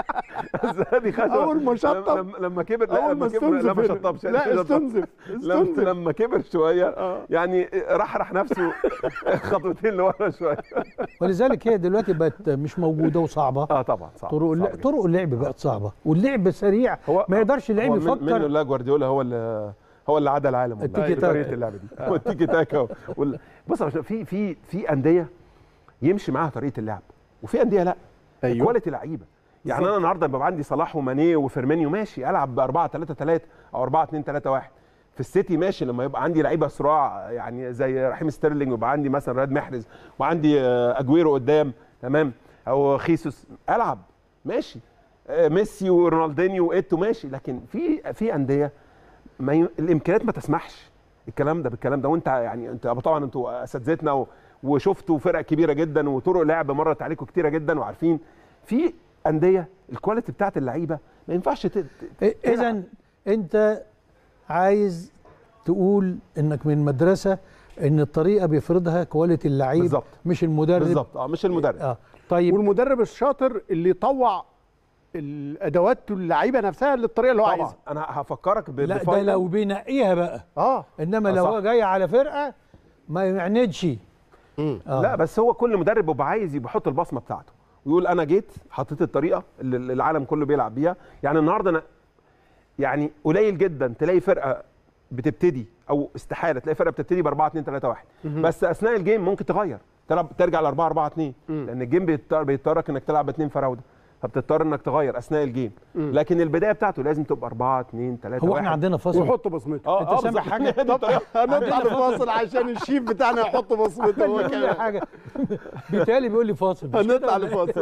بس هادي خد أول ما شطب. لما, لما كبر لا اول لما ما كبر لا استنزف ما هنا. شطبش لا شطب. استنزف لما, استنزف لما كبر شويه آه. يعني رحرح نفسه خطوتين لورا شويه ولذلك هي دلوقتي بقت مش موجوده وصعبه اه طبعا صعب طرق اللعب صعب طرق اللعب بقت صعبه واللعب سريع هو ما يقدرش اللعيب هو من- منه يفكر لا جوارديولا هو اللي هو اللي عدى العالم والله التيكي تاكا. بطريقه اللعب دي هو التيكي تاكا وال... بص يا باشا، في في في انديه يمشي معاها طريقه اللعب وفي انديه لا أيوة. كواليتي لعيبه يعني انا النهارده بيبقى عندي صلاح وماني وفيرمينيو ماشي العب ب 4 3 3 او 4 2 3 1 في السيتي ماشي لما يبقى عندي لعيبه صراع يعني زي رحيم ستيرلينج ويبقى عندي مثلا رياض محرز وعندي آه، اجويرو قدام تمام او خيسوس العب ماشي آه، ميسي ورونالدينيو وايتو ماشي لكن في في انديه ما ي... الامكانيات ما تسمحش الكلام ده بالكلام ده وانت يعني انت طبعا انتوا اساتذتنا و... وشفتوا فرق كبيره جدا وطرق لعب مرت عليكم كتيره جدا وعارفين في انديه الكواليتي بتاعت اللعيبه ما ينفعش ت... ت... اذا انت عايز تقول انك من مدرسه ان الطريقه بيفرضها كواليتي اللعيب بالظبط. مش المدرب بالظبط اه مش المدرب اه طيب والمدرب الشاطر اللي يطوع الادوات اللعيبه نفسها للطريقه اللي هو طبعا عايزها انا هفكرك ب... لا ده بفاينل. لو بينقيها بقى اه انما آه، لو صح. هو جاي على فرقه ما يعندش آه. لا بس هو كل مدرب بيبقى عايز يبقى يحط البصمه بتاعته ويقول انا جيت حطيت الطريقه اللي اللي العالم كله بيلعب بيها يعني النهارده انا يعني قليل جدا تلاقي فرقه بتبتدي او استحاله تلاقي فرقه بتبتدي ب 4 2 3 1 بس اثناء الجيم ممكن تغير تلعب ترجع ل 4 4 2 لان الجيم بيضطر بيضطرك انك تلعب باثنين فراوده فبتضطر انك تغير اثناء الجيم لكن البدايه بتاعته لازم تبقى 4 2 3 هو 1 احنا عندنا فصل ويحط بصمته اه أنت اه سامع بالظبط. حاجة؟ دي الطريقة. هنطلع لفاصل عشان الشيف بتاعنا يحط بصمته هو كل كمان حاجه بالتالي بيقول لي فاصل مش كده هنطلع ولا إيه؟ لفاصل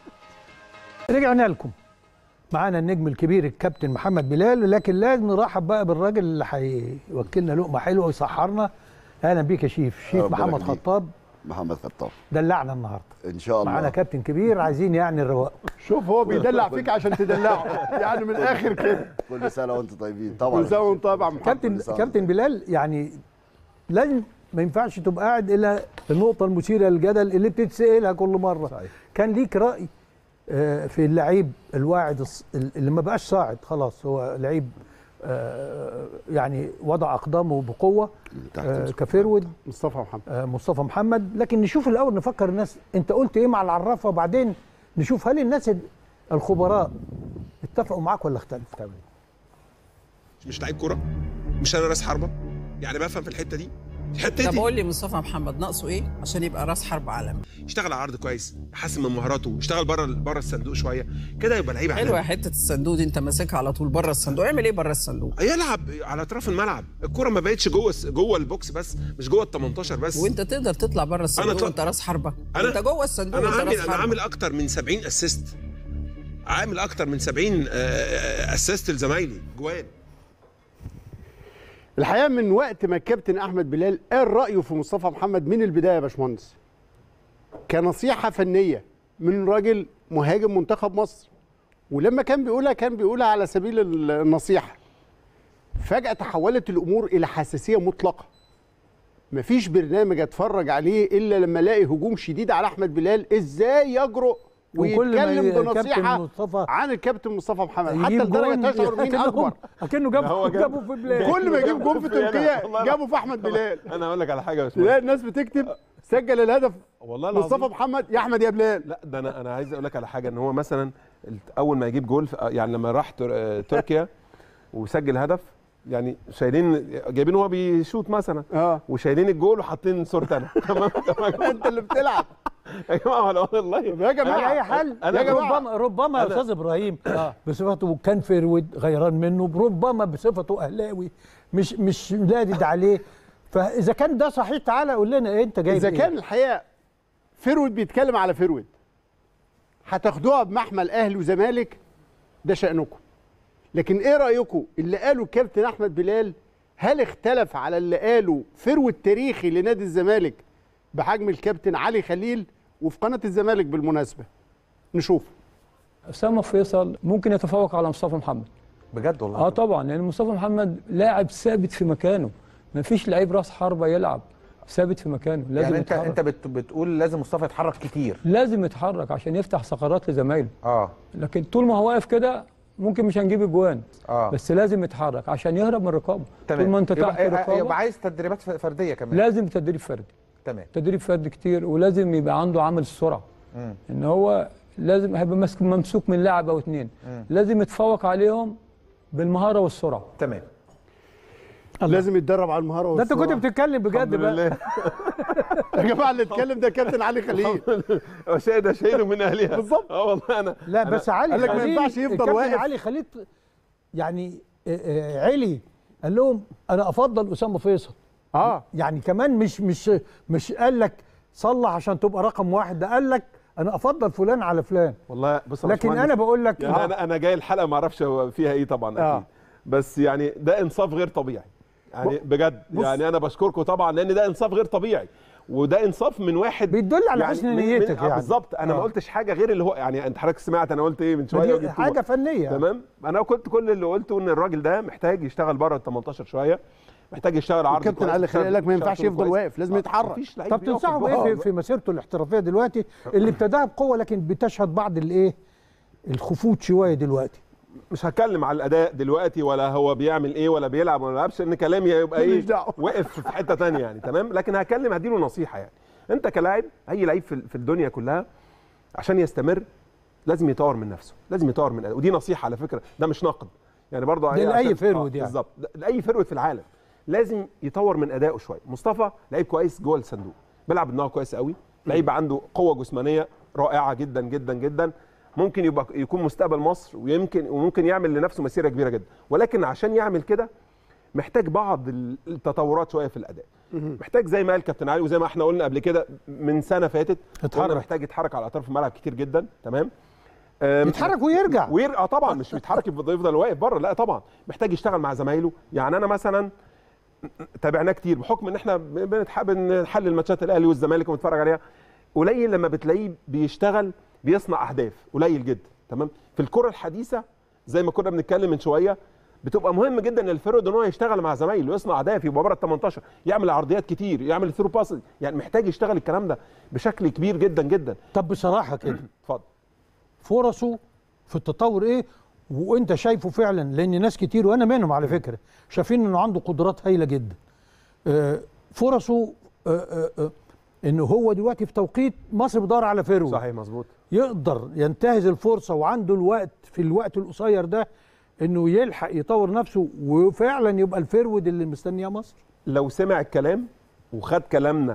رجعنا لكم معانا النجم الكبير الكابتن محمد بلال لكن لازم نرحب بقى بالراجل اللي هيوكلنا لقمه حلوه ويسحرنا اهلا بيك يا شيف شيف ربنا محمد يخليك. خطاب محمد خطاب دلعنا النهارده ان شاء الله معانا كابتن كبير عايزين يعني الرواق شوف هو بيدلع فيك عشان تدلعه يعني من الاخر كده كل سنه وانتم طيبين طبعا كل سنه وانت طبعا كابتن كل سنة. كابتن بلال يعني لازم ما ينفعش تبقى قاعد الا النقطه المثيره للجدل اللي بتتسالها كل مره صحيح. كان ليك راي آه، في اللعيب الواعد الص- اللي ما بقاش صاعد خلاص هو لعيب آه، يعني وضع اقدامه بقوه تحت آه، مسك. كفيرود مصطفى محمد آه، مصطفى محمد لكن نشوف الاول نفكر الناس انت قلت ايه مع العرافه وبعدين نشوف هل الناس ال- الخبراء اتفقوا معاك ولا اختلفوا مش لعيب كوره مش انا راس حربه يعني بفهم في الحته دي طب حتتي قول لي مصطفى محمد ناقصه ايه عشان يبقى راس حرب عالمي يشتغل على عرض كويس يحسن من مهاراته يشتغل بره بره الصندوق شويه كده يبقى لعيب حلوه عالمي حته الصندوق دي انت ماسكها على طول بره الصندوق اعمل ايه بره الصندوق يلعب على اطراف الملعب الكوره ما بقتش جوه جوه البوكس بس مش جوه ال 18 بس وانت تقدر تطلع بره الصندوق طلع- وانت راس حربه أنا- انت جوه الصندوق انا وانت عامل راس انا حربه عامل اكتر من 70 اسيست عامل اكتر من 70 اسيست لزمايلي جوان الحقيقه من وقت ما الكابتن احمد بلال قال رايه في مصطفى محمد من البدايه يا باشمهندس كنصيحه فنيه من راجل مهاجم منتخب مصر ولما كان بيقولها كان بيقولها على سبيل ال- النصيحه فجاه تحولت الامور الى حساسيه مطلقه مفيش برنامج اتفرج عليه الا لما الاقي هجوم شديد على احمد بلال ازاي يجرؤ وكل ما ويتكلم ي- بنصيحه كابتن مصطفى عن الكابتن مصطفى محمد حتى يجيب لدرجه جون تشعر مين أكنه اكبر جاب- اكنه جاب هو جاب- جابه في بلاد كل ما يجيب جون في تركيا والله جابه في احمد بلال انا اقول لك على حاجه يا تلاقي باشمهندس الناس بتكتب سجل الهدف والله مصطفى العظيم محمد يا احمد يا بلال لا ده انا انا عايز اقول لك على حاجه ان هو مثلا اول ما يجيب جول في- يعني لما راح تر- آه، تركيا وسجل هدف يعني شايلين جايبين هو بيشوط مثلا اه وشايلين الجول وحاطين صورتي انا تمام تمام انت اللي بتلعب يا جماعه والله والله يا جماعه على اي حال أنا- يا ربما ربما يا استاذ ابراهيم بصفته كان فيرود غيران منه ربما بصفته اهلاوي مش مش لادد عليه فاذا كان ده صحيح تعالى قول لنا إيه انت جايب اذا إيه؟ كان الحقيقه فيرود بيتكلم على فيرود هتاخدوها بمحمل اهلي وزمالك ده شانكم لكن ايه رايكم اللي قاله الكابتن احمد بلال هل اختلف على اللي قاله فيرود تاريخي لنادي الزمالك بحجم الكابتن علي خليل وفي قناه الزمالك بالمناسبه نشوف اسامه فيصل ممكن يتفوق على مصطفى محمد بجد والله اه طبعا لان مصطفى محمد لاعب ثابت في مكانه ما فيش لعيب راس حربه يلعب ثابت في مكانه لازم يعني انت يتحرك. انت بت بتقول لازم مصطفى يتحرك كتير لازم يتحرك عشان يفتح ثغرات لزمايله اه لكن طول ما هو واقف كده ممكن مش هنجيب اجوان اه بس لازم يتحرك عشان يهرب من الرقابه طول ما انت تحت يبقى, الرقابه يبقى عايز تدريبات ف- فرديه كمان لازم تدريب فردي تمام تدريب فردي كتير ولازم يبقى عنده عامل السرعه مم. ان هو لازم هيبقى ماسك ممسوك من لاعب او اتنين لازم يتفوق عليهم بالمهاره والسرعه تمام لازم يتدرب على المهاره ده انت كنت والسرعة. بتتكلم بجد الحمد بقى لله يا جماعه اللي اتكلم ده كابتن علي خليل وشهد شهيد من اهلها بالظبط اه والله انا لا بس علي قال لك ما خليل- ينفعش يفضل الكابتن واقف. علي خليل يعني آه، آه، علي قال لهم انا افضل اسامه فيصل اه يعني كمان مش مش مش قال لك صلح عشان تبقى رقم واحد ده قال لك انا افضل فلان على فلان والله بص يا لكن باشمهندس، انا بقول لك يعني انا انا جاي الحلقه ما اعرفش هو فيها ايه طبعا آه. اكيد بس يعني ده انصاف غير طبيعي يعني بجد بص. يعني انا بشكركم طبعا لان ده انصاف غير طبيعي وده انصاف من واحد بيدل على حسن من- من- نيتك آه يعني. بالظبط انا ما آه. قلتش حاجه غير اللي هو يعني انت حضرتك سمعت انا قلت ايه من شويه دي وجبتوها. حاجه فنيه تمام انا كنت كل اللي قلته ان الراجل ده محتاج يشتغل بره ال 18 شويه محتاج يشتغل عرض الكابتن كويس، علي خليل قال لك ما يشتغل ينفعش شغل يفضل كويس. واقف لازم آه، يتحرك مفيش لعيب طب بيقف تنصحه في بايه الجول. في, في مسيرته الاحترافيه دلوقتي اللي ابتداها بقوه لكن بتشهد بعض الايه الخفوت شويه دلوقتي مش هتكلم على الاداء دلوقتي ولا هو بيعمل ايه ولا بيلعب ولا ما بيلعبش ان كلامي هيبقى ماليش ايه دعوة. وقف في حته تانية يعني تمام لكن هكلم هديله نصيحه يعني انت كلاعب اي لعيب في في الدنيا كلها عشان يستمر لازم يطور من نفسه لازم يطور من أداءه. ودي نصيحه على فكره ده مش نقد يعني برضه ده هي لأي عشان- فيرود يعني. بالظبط ده- لاي فيرود في العالم لازم يطور من ادائه شويه مصطفى لعيب كويس جوه الصندوق بيلعب بدماغه كويس قوي لعيب عنده قوه جسمانيه رائعه جدا جدا جدا ممكن يبقى يكون مستقبل مصر ويمكن وممكن يعمل لنفسه مسيره كبيره جدا ولكن عشان يعمل كده محتاج بعض التطورات شويه في الاداء محتاج زي ما قال كابتن علي وزي ما احنا قلنا قبل كده من سنه فاتت اتحرك. قلنا محتاج يتحرك على اطراف الملعب كتير جدا تمام أم، يتحرك ويرجع وير اه طبعا مش بيتحرك يفضل يفضل واقف بره لا طبعا محتاج يشتغل مع زمايله يعني انا مثلا تابعناه كتير بحكم ان احنا بنتح- بنحلل ماتشات الاهلي والزمالك ونتفرج عليها قليل لما بتلاقيه بيشتغل بيصنع اهداف قليل جدا تمام في الكره الحديثه زي ما كنا بنتكلم من شويه بتبقى مهم جدا للفرد ان هو يشتغل مع زمايله يصنع اهداف يبقى بره ال 18 يعمل عرضيات كتير يعمل ثرو باس يعني محتاج يشتغل الكلام ده بشكل كبير جدا جدا طب بصراحه كده اتفضل فرصه في التطور ايه وانت شايفه فعلا لان ناس كتير وانا منهم على فكره شايفين انه عنده قدرات هايله جدا آه، فرصه آه، آه، آه، انه هو دلوقتي في توقيت مصر بيدور على فيرو صحيح مظبوط يقدر ينتهز الفرصه وعنده الوقت في الوقت القصير ده انه يلحق يطور نفسه وفعلا يبقى الفيرود اللي مستنياه مصر لو سمع الكلام وخد كلامنا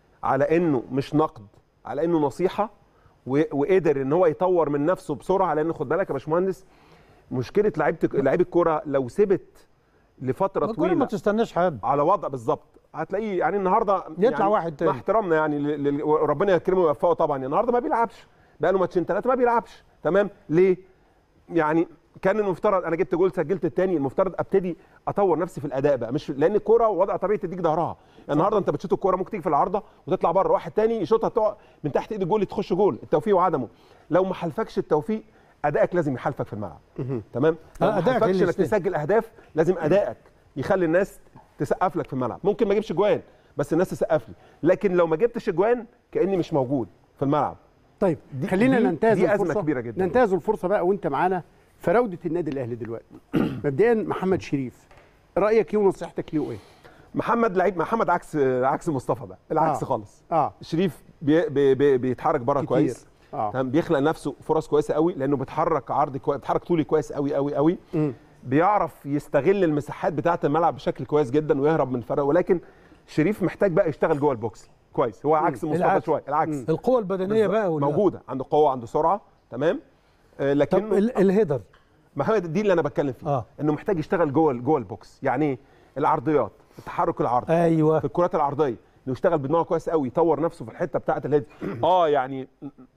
على انه مش نقد على انه نصيحه و- وقدر ان هو يطور من نفسه بسرعه لان خد بالك يا باشمهندس مشكله لعيبه لعيب الكوره لو سبت لفتره الكورة ما طويله تستناش حد على وضع بالظبط هتلاقيه يعني النهارده يطلع يعني واحد تاني. مع احترامنا يعني ل- ل- ربنا يكرمه ويوفقه طبعا النهارده ما بيلعبش بقى له ماتشين ثلاثه ما بيلعبش تمام ليه؟ يعني كان المفترض انا جبت جول سجلت الثاني المفترض ابتدي اطور نفسي في الاداء بقى مش لان الكوره وضع طبيعي تديك ظهرها النهارده انت بتشوط الكوره ممكن تيجي في العارضه وتطلع بره واحد تاني يشوطها تقع من تحت ايد الجول تخش جول التوفيق وعدمه لو ما حالفكش التوفيق ادائك لازم يحالفك في الملعب تمام لو آه، ما أدائك حالفكش اللي انك يستاهل. تسجل اهداف لازم ادائك يخلي الناس تسقف لك في الملعب ممكن ما اجيبش جوان بس الناس تسقف لي لكن لو ما جبتش جوان كاني مش موجود في الملعب طيب دي- خلينا دي- ننتهز دي أزمة الفرصه كبيرة جدا. ننتهز الفرصه بقى وانت معانا فراوده النادي الاهلي دلوقتي مبدئيا محمد شريف رايك ايه ونصيحتك ليه وايه محمد لعيب محمد عكس عكس مصطفى بقى العكس آه. خالص اه شريف بي بي بي بيتحرك بره كتير. كويس اه تمام بيخلق نفسه فرص كويسه قوي لانه بيتحرك عرض كويس بيتحرك طولي كويس قوي قوي قوي مم. بيعرف يستغل المساحات بتاعه الملعب بشكل كويس جدا ويهرب من فرق ولكن شريف محتاج بقى يشتغل جوه البوكس كويس هو عكس مصطفى العكس. شويه العكس القوه البدنيه بالظبط. بقى ولا موجوده عنده قوه عنده سرعه تمام آه طب لكنه ال- الهيدر ما هو دي اللي انا بتكلم فيه آه. انه محتاج يشتغل جوه جوه البوكس يعني ايه العرضيات التحرك العرضي ايوه في الكرات العرضيه انه يشتغل بدماغه كويس قوي يطور نفسه في الحته بتاعه الهيد اه يعني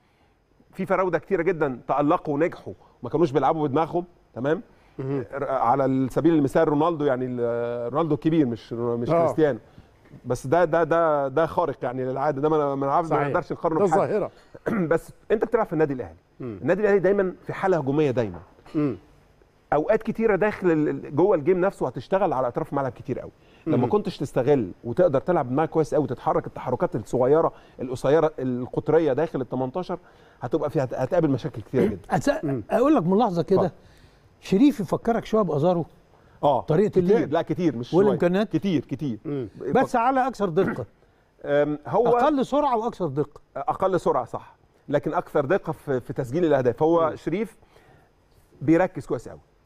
في فراوده كتيره جدا تالقوا ونجحوا ما كانوش بيلعبوا بدماغهم تمام على سبيل المثال رونالدو يعني ال- رونالدو الكبير مش مش آه. كريستيانو بس ده ده ده ده خارق يعني للعاده ده ما ما نعرفش- ما صحيح. نقدرش نقارنه ده بحاجه الظاهره بس انت بتلعب في النادي الاهلي النادي الاهلي دايما في حاله هجوميه دايما مم. اوقات كتيره داخل ال- جوه الجيم نفسه هتشتغل على اطراف الملعب كتير قوي لما كنتش تستغل وتقدر تلعب دماغك كويس قوي وتتحرك التحركات الصغيره القصيره القطريه داخل ال 18 هتبقى فيها هتقابل مشاكل كتيره جدا أس- اقول لك ملاحظه كده اتفضل. شريف يفكرك شويه بازارو اه طريقة كتير اللعب. لا كتير مش شوية. والإمكانيات. كتير كتير بس على اكثر دقه أم، هو اقل سرعه واكثر دقه اقل سرعه صح لكن اكثر دقه في, في تسجيل الاهداف هو شريف بيركز كويس قوي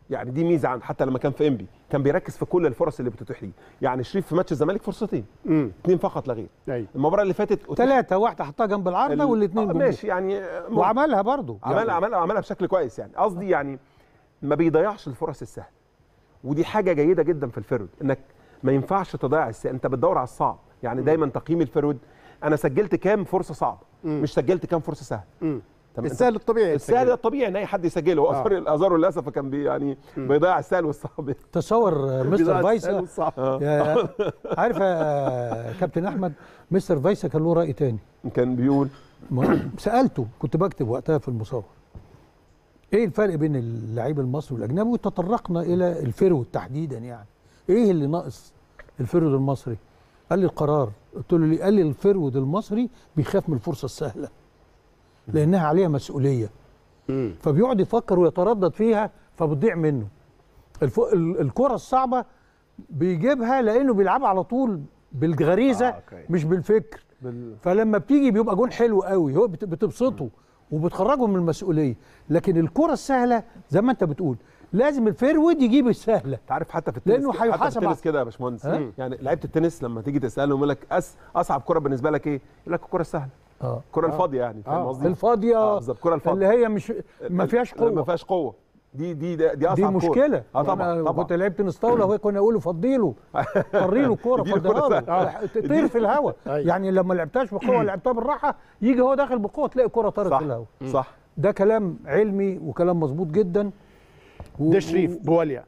يعني دي ميزه عنده حتى لما كان في انبي كان بيركز في كل الفرص اللي بتتيح ليه يعني شريف في ماتش الزمالك فرصتين امم اثنين فقط لا غير ايوه المباراه اللي فاتت ثلاثة واحدة حطها جنب العارضة ال- والاثنين آه، جم ماشي يعني آه، ممكن. وعملها برضه عملها عملها عملها بشكل كويس يعني قصدي يعني ما بيضيعش الفرص السهله ودي حاجه جيده جدا في الفرود انك ما ينفعش تضيع السهل انت بتدور على الصعب يعني دايما تقييم الفرود انا سجلت كام فرصه صعبه مش سجلت كام فرصه سهله امم تمام؟ السهل الطبيعي السهل يتسجل. ده الطبيعي ان اي حد يسجله هو آه. ازارو ازارو للاسف كان بي يعني بيضيع السهل والصعب تصور آه، بيضيع مستر السهل فايسا والصعب. يا- عارف يا كابتن احمد مستر فايسا كان له راي تاني كان بيقول ما- سالته كنت بكتب وقتها في المصور ايه الفرق بين اللعيب المصري والاجنبي وتطرقنا الى الفرود تحديدا يعني ايه اللي ناقص الفرود المصري قال لي القرار قلت له ليه قال لي الفرود المصري بيخاف من الفرصه السهله لانها عليها مسؤوليه مم. فبيقعد يفكر ويتردد فيها فبتضيع منه الف... ال- الكره الصعبه بيجيبها لانه بيلعبها على طول بالغريزه آه، آه أوكي. مش بالفكر بال... فلما بتيجي بيبقى جون حلو قوي هو بت- بتبسطه وبتخرجه من المسؤوليه لكن الكره السهله زي ما انت بتقول لازم الفيرود يجيب السهله انت عارف حتى في التنس لأنه حتى في هيحاسب التنس على- كده يا باشمهندس ها؟ يعني لعيبه التنس لما تيجي تسالهم يقول لك أس... اصعب كره بالنسبه لك ايه؟ يقول لك الكره السهله اه الكره الفاضيه يعني فاهم آه. قصدي؟ الفاضيه آه، بالظبط الكره الفاضيه اللي هي مش ما فيهاش اللي ما قوه فيهاش قوه دي دي دي, دي اصعب دي كورة. مشكله اه طبعا أنا طبعا كنت لعبت تنس طاوله وهي كنا نقول له فضي له طري له الكوره اديله فضيها كرة له سهلة. آه، تطير في الهواء أيوة. يعني لما لعبتهاش بقوه لعبتها بالراحه يجي هو داخل بقوه تلاقي الكوره طارت صح في الهواء صح ده كلام علمي وكلام مظبوط جدا و- ده شريف بواليا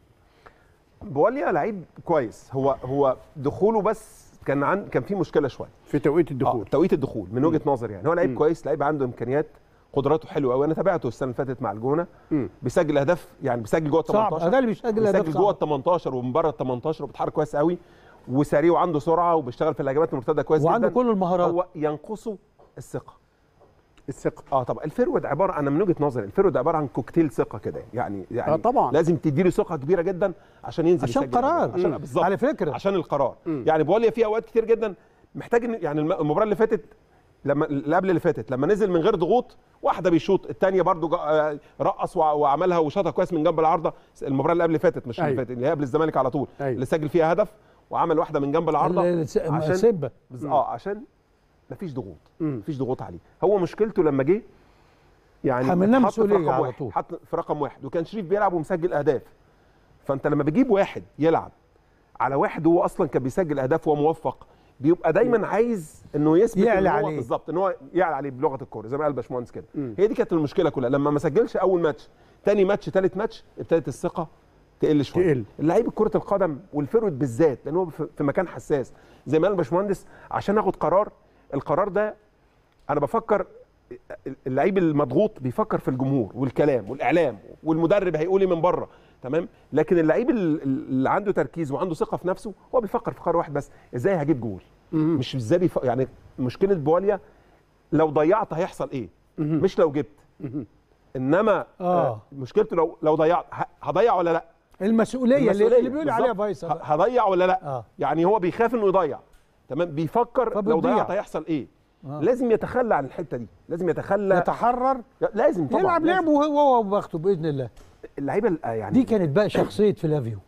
بواليا لعيب كويس هو هو دخوله بس كان عن كان في مشكله شويه في توقيت اه الدخول توقيت الدخول من وجهه نظري يعني هو لعيب مم. كويس لعيب عنده امكانيات قدراته حلوه قوي انا تابعته السنه اللي فاتت مع الجونه مم. بيسجل اهداف يعني بيسجل جوه ال صعب 18 ده اللي بيسجل اهداف بيسجل جوه صعب ال 18 ومن بره ال 18 وبيتحرك كويس قوي وسريع وعنده سرعه وبيشتغل في الهجمات المرتده كويس وعنده جدا كل المهارات هو ينقصه الثقه الثقه اه طبعا الفيرود عباره انا من وجهه نظري الفيرود عباره عن كوكتيل ثقه كده يعني يعني آه طبعا. لازم تديله ثقه كبيره جدا عشان ينزل عشان يسجل قرار. عشان مم. بالظبط على فكرة. عشان القرار مم. يعني بواليا في اوقات كتير جدا محتاج ان يعني الم- المباراه اللي فاتت لما اللي قبل اللي فاتت لما نزل من غير ضغوط واحده بيشوط الثانيه برضو جا- آه، رقص وع- وعملها وشاطها كويس من جنب العارضه المباراه اللي قبل اللي فاتت مش اللي أيوة. فاتت اللي هي قبل الزمالك على طول أيوة. اللي سجل فيها هدف وعمل واحده من جنب العارضه ال- الس- عشان سبه بز- اه عشان مفيش ضغوط مم. مفيش ضغوط عليه هو مشكلته لما جه يعني حملناه اتحط في مسؤولية رقم على واحد طول. حط في رقم واحد وكان شريف بيلعب ومسجل اهداف فانت لما بتجيب واحد يلعب على واحد هو اصلا كان بيسجل اهداف وموفق بيبقى دايما عايز انه يثبت يعلى إن هو عليه. بالظبط ان هو يعلى عليه بلغه الكوره زي ما قال باشمهندس كده مم. هي دي كانت المشكله كلها لما ما سجلش اول ماتش تاني ماتش تالت ماتش ابتدت الثقه تقل شويه تقل. اللعيب كره القدم والفرود بالذات لان هو في في مكان حساس زي ما قال الباشمهندس عشان اخد قرار القرار ده انا بفكر اللعيب المضغوط بيفكر في الجمهور والكلام والاعلام والمدرب هيقول ايه من بره تمام لكن اللعيب ال- اللي عنده تركيز وعنده ثقه في نفسه هو بيفكر في قرار واحد بس ازاي هجيب جول مم. مش ازاي بيف... يعني مشكله بواليا لو ضيعت هيحصل ايه مم. مش لو جبت مم. انما آه. آه. مشكلته لو لو ضيعت ه- هضيع ولا لا المسؤوليه, اللي, المسؤولية، اللي بيقول عليها بالظبط. فيصل ه- هضيع ولا لا آه. يعني هو بيخاف انه يضيع تمام بيفكر لو فبتضيع. ضيعت هيحصل ايه آه. لازم يتخلى عن الحته دي لازم يتخلى يتحرر لازم طبعا يلعب لازم. لعبه وهو وهو بخته باذن الله اللعيبه ال- يعني دي كانت بقى شخصيه فلافيو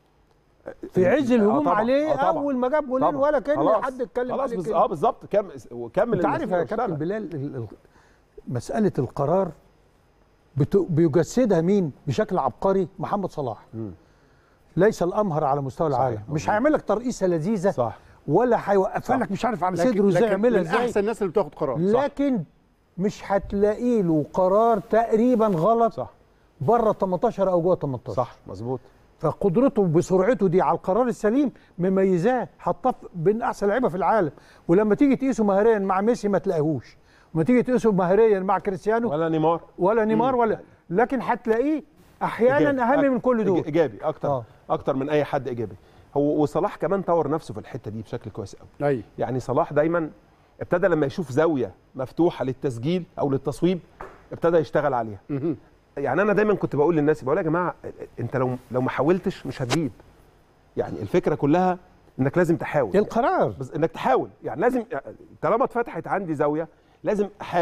في عز آه الهجوم طبعاً، عليه آه طبعاً. اول ما جاب جولين طبعاً. ولا كان خلاص. حد اتكلم خلاص عليه بز... كده. اه بالظبط كم وكمل انت عارف يا المسيرة كابتن واشتغل. بلال ال- ال- مساله القرار بت- بيجسدها مين بشكل عبقري محمد صلاح ليس الامهر على مستوى العالم مش هيعمل لك ترقيصه لذيذه صح ولا هيوقفها لك مش عارف على لكن- صدره ازاي لكن يعملها من ازاي احسن الناس اللي بتاخد قرار لكن مش هتلاقي له قرار تقريبا غلط صح بره ال 18 او جوه ال 18 صح مظبوط فقدرته بسرعته دي على القرار السليم مميزاه حطاه بين احسن لعيبه في العالم ولما تيجي تقيسه مهاريا مع ميسي ما تلاقيهوش وما تيجي تقيسه مهاريا مع كريستيانو ولا نيمار ولا نيمار ولا لكن هتلاقيه احيانا إيجابي. اهم من كل دول إيج- ايجابي اكتر آه. آه. اكتر من اي حد ايجابي هو وصلاح كمان طور نفسه في الحته دي بشكل كويس قوي ايوه يعني صلاح دايما ابتدى لما يشوف زاويه مفتوحه للتسجيل او للتصويب ابتدى يشتغل عليها مهم. يعني انا دايما كنت بقول للناس بقول يا جماعه انت لو لو ما حاولتش مش هتجيب يعني الفكره كلها انك لازم تحاول القرار بس انك تحاول يعني لازم طالما اتفتحت عندي زاويه لازم احاول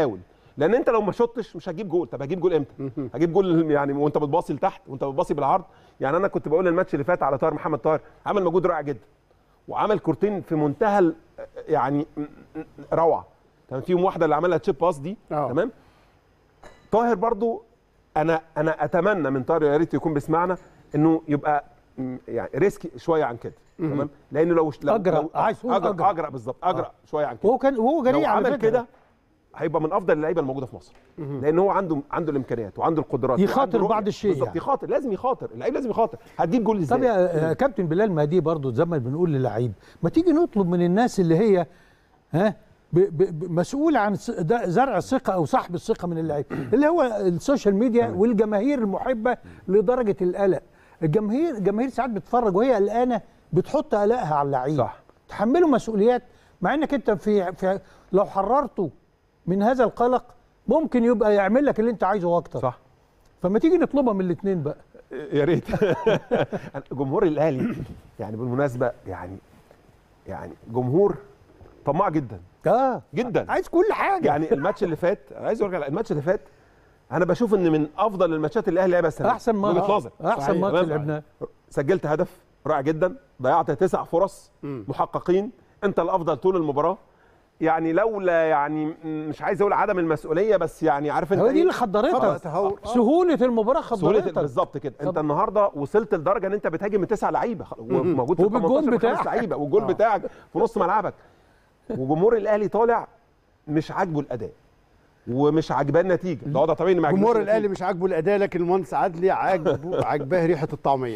لان انت لو ما شطش مش هتجيب جول طب هجيب جول امتى هجيب جول يعني وانت بتباصي لتحت وانت بتباصي بالعرض يعني انا كنت بقول الماتش اللي فات على طاهر محمد طاهر عمل مجهود رائع جدا وعمل كورتين في منتهى ال- يعني م- م- روعه تمام فيهم واحده اللي عملها تشيب باس دي آه. تمام طاهر برضو انا انا اتمنى من طاهر يا ريت يكون بيسمعنا انه يبقى م- يعني ريسكي شويه عن كده تمام لانه لو لو أجرأ. لو- عايز تقول اجرأ أجرأ. اجرأ بالظبط اجرأ شويه عن كده وهو كان وهو جريء لو على عمل فكرة. كده هيبقى من افضل اللعيبه الموجوده في مصر لان هو عنده عنده الامكانيات وعنده القدرات يخاطر وعنده رؤية. بعض الشيء بالظبط يعني. يخاطر لازم يخاطر اللعيب لازم يخاطر هتجيب جول ازاي طب يا يا كابتن بلال ما دي برضه زي ما بنقول للعيب ما تيجي نطلب من الناس اللي هي ها ب- ب- ب- مسؤول عن س- ده زرع الثقه او سحب الثقه من اللعيب اللي هو السوشيال ميديا والجماهير المحبه لدرجه القلق الجماهير الجماهير ساعات بتتفرج وهي قلقانه بتحط قلقها على اللعيب صح. تحمله مسؤوليات مع انك انت في, في لو حررته من هذا القلق ممكن يبقى يعمل لك اللي انت عايزه واكتر صح فما تيجي نطلبها من الاثنين بقى يا ريت جمهور الاهلي يعني بالمناسبه يعني يعني جمهور طماع جدا اه جدا عايز كل حاجه يعني الماتش اللي فات أنا عايز ارجع الماتش اللي فات انا بشوف ان من افضل الماتشات اللي الاهلي لعبها السنه دي. احسن ما من وجهه نظر احسن ماتش تمام؟ لعبناه سجلت هدف رائع جدا ضيعت تسع فرص محققين انت الافضل طول المباراه يعني لولا يعني م- مش عايز اقول عدم المسؤوليه بس يعني عارف انت هو دي إيه؟ اللي خطأ خدرتك تهور. آه. سهوله المباراه سهوله خدرتك بالظبط كده انت طب- النهارده وصلت لدرجه ان انت بتهاجم من تسع لعيبه خ- وموجود في ال وبالجون 18 بخمس بتاعك. لعيبه والجول بتاعك في نص ملعبك وجمهور الاهلي طالع مش عاجبه الاداء ومش عاجباه النتيجه ده وضع طبيعي إن ما جمهور عجبوش الاهلي النتيجة. مش عاجبه الاداء لكن المهندس عدلي عاجبه عاجباه ريحه الطعميه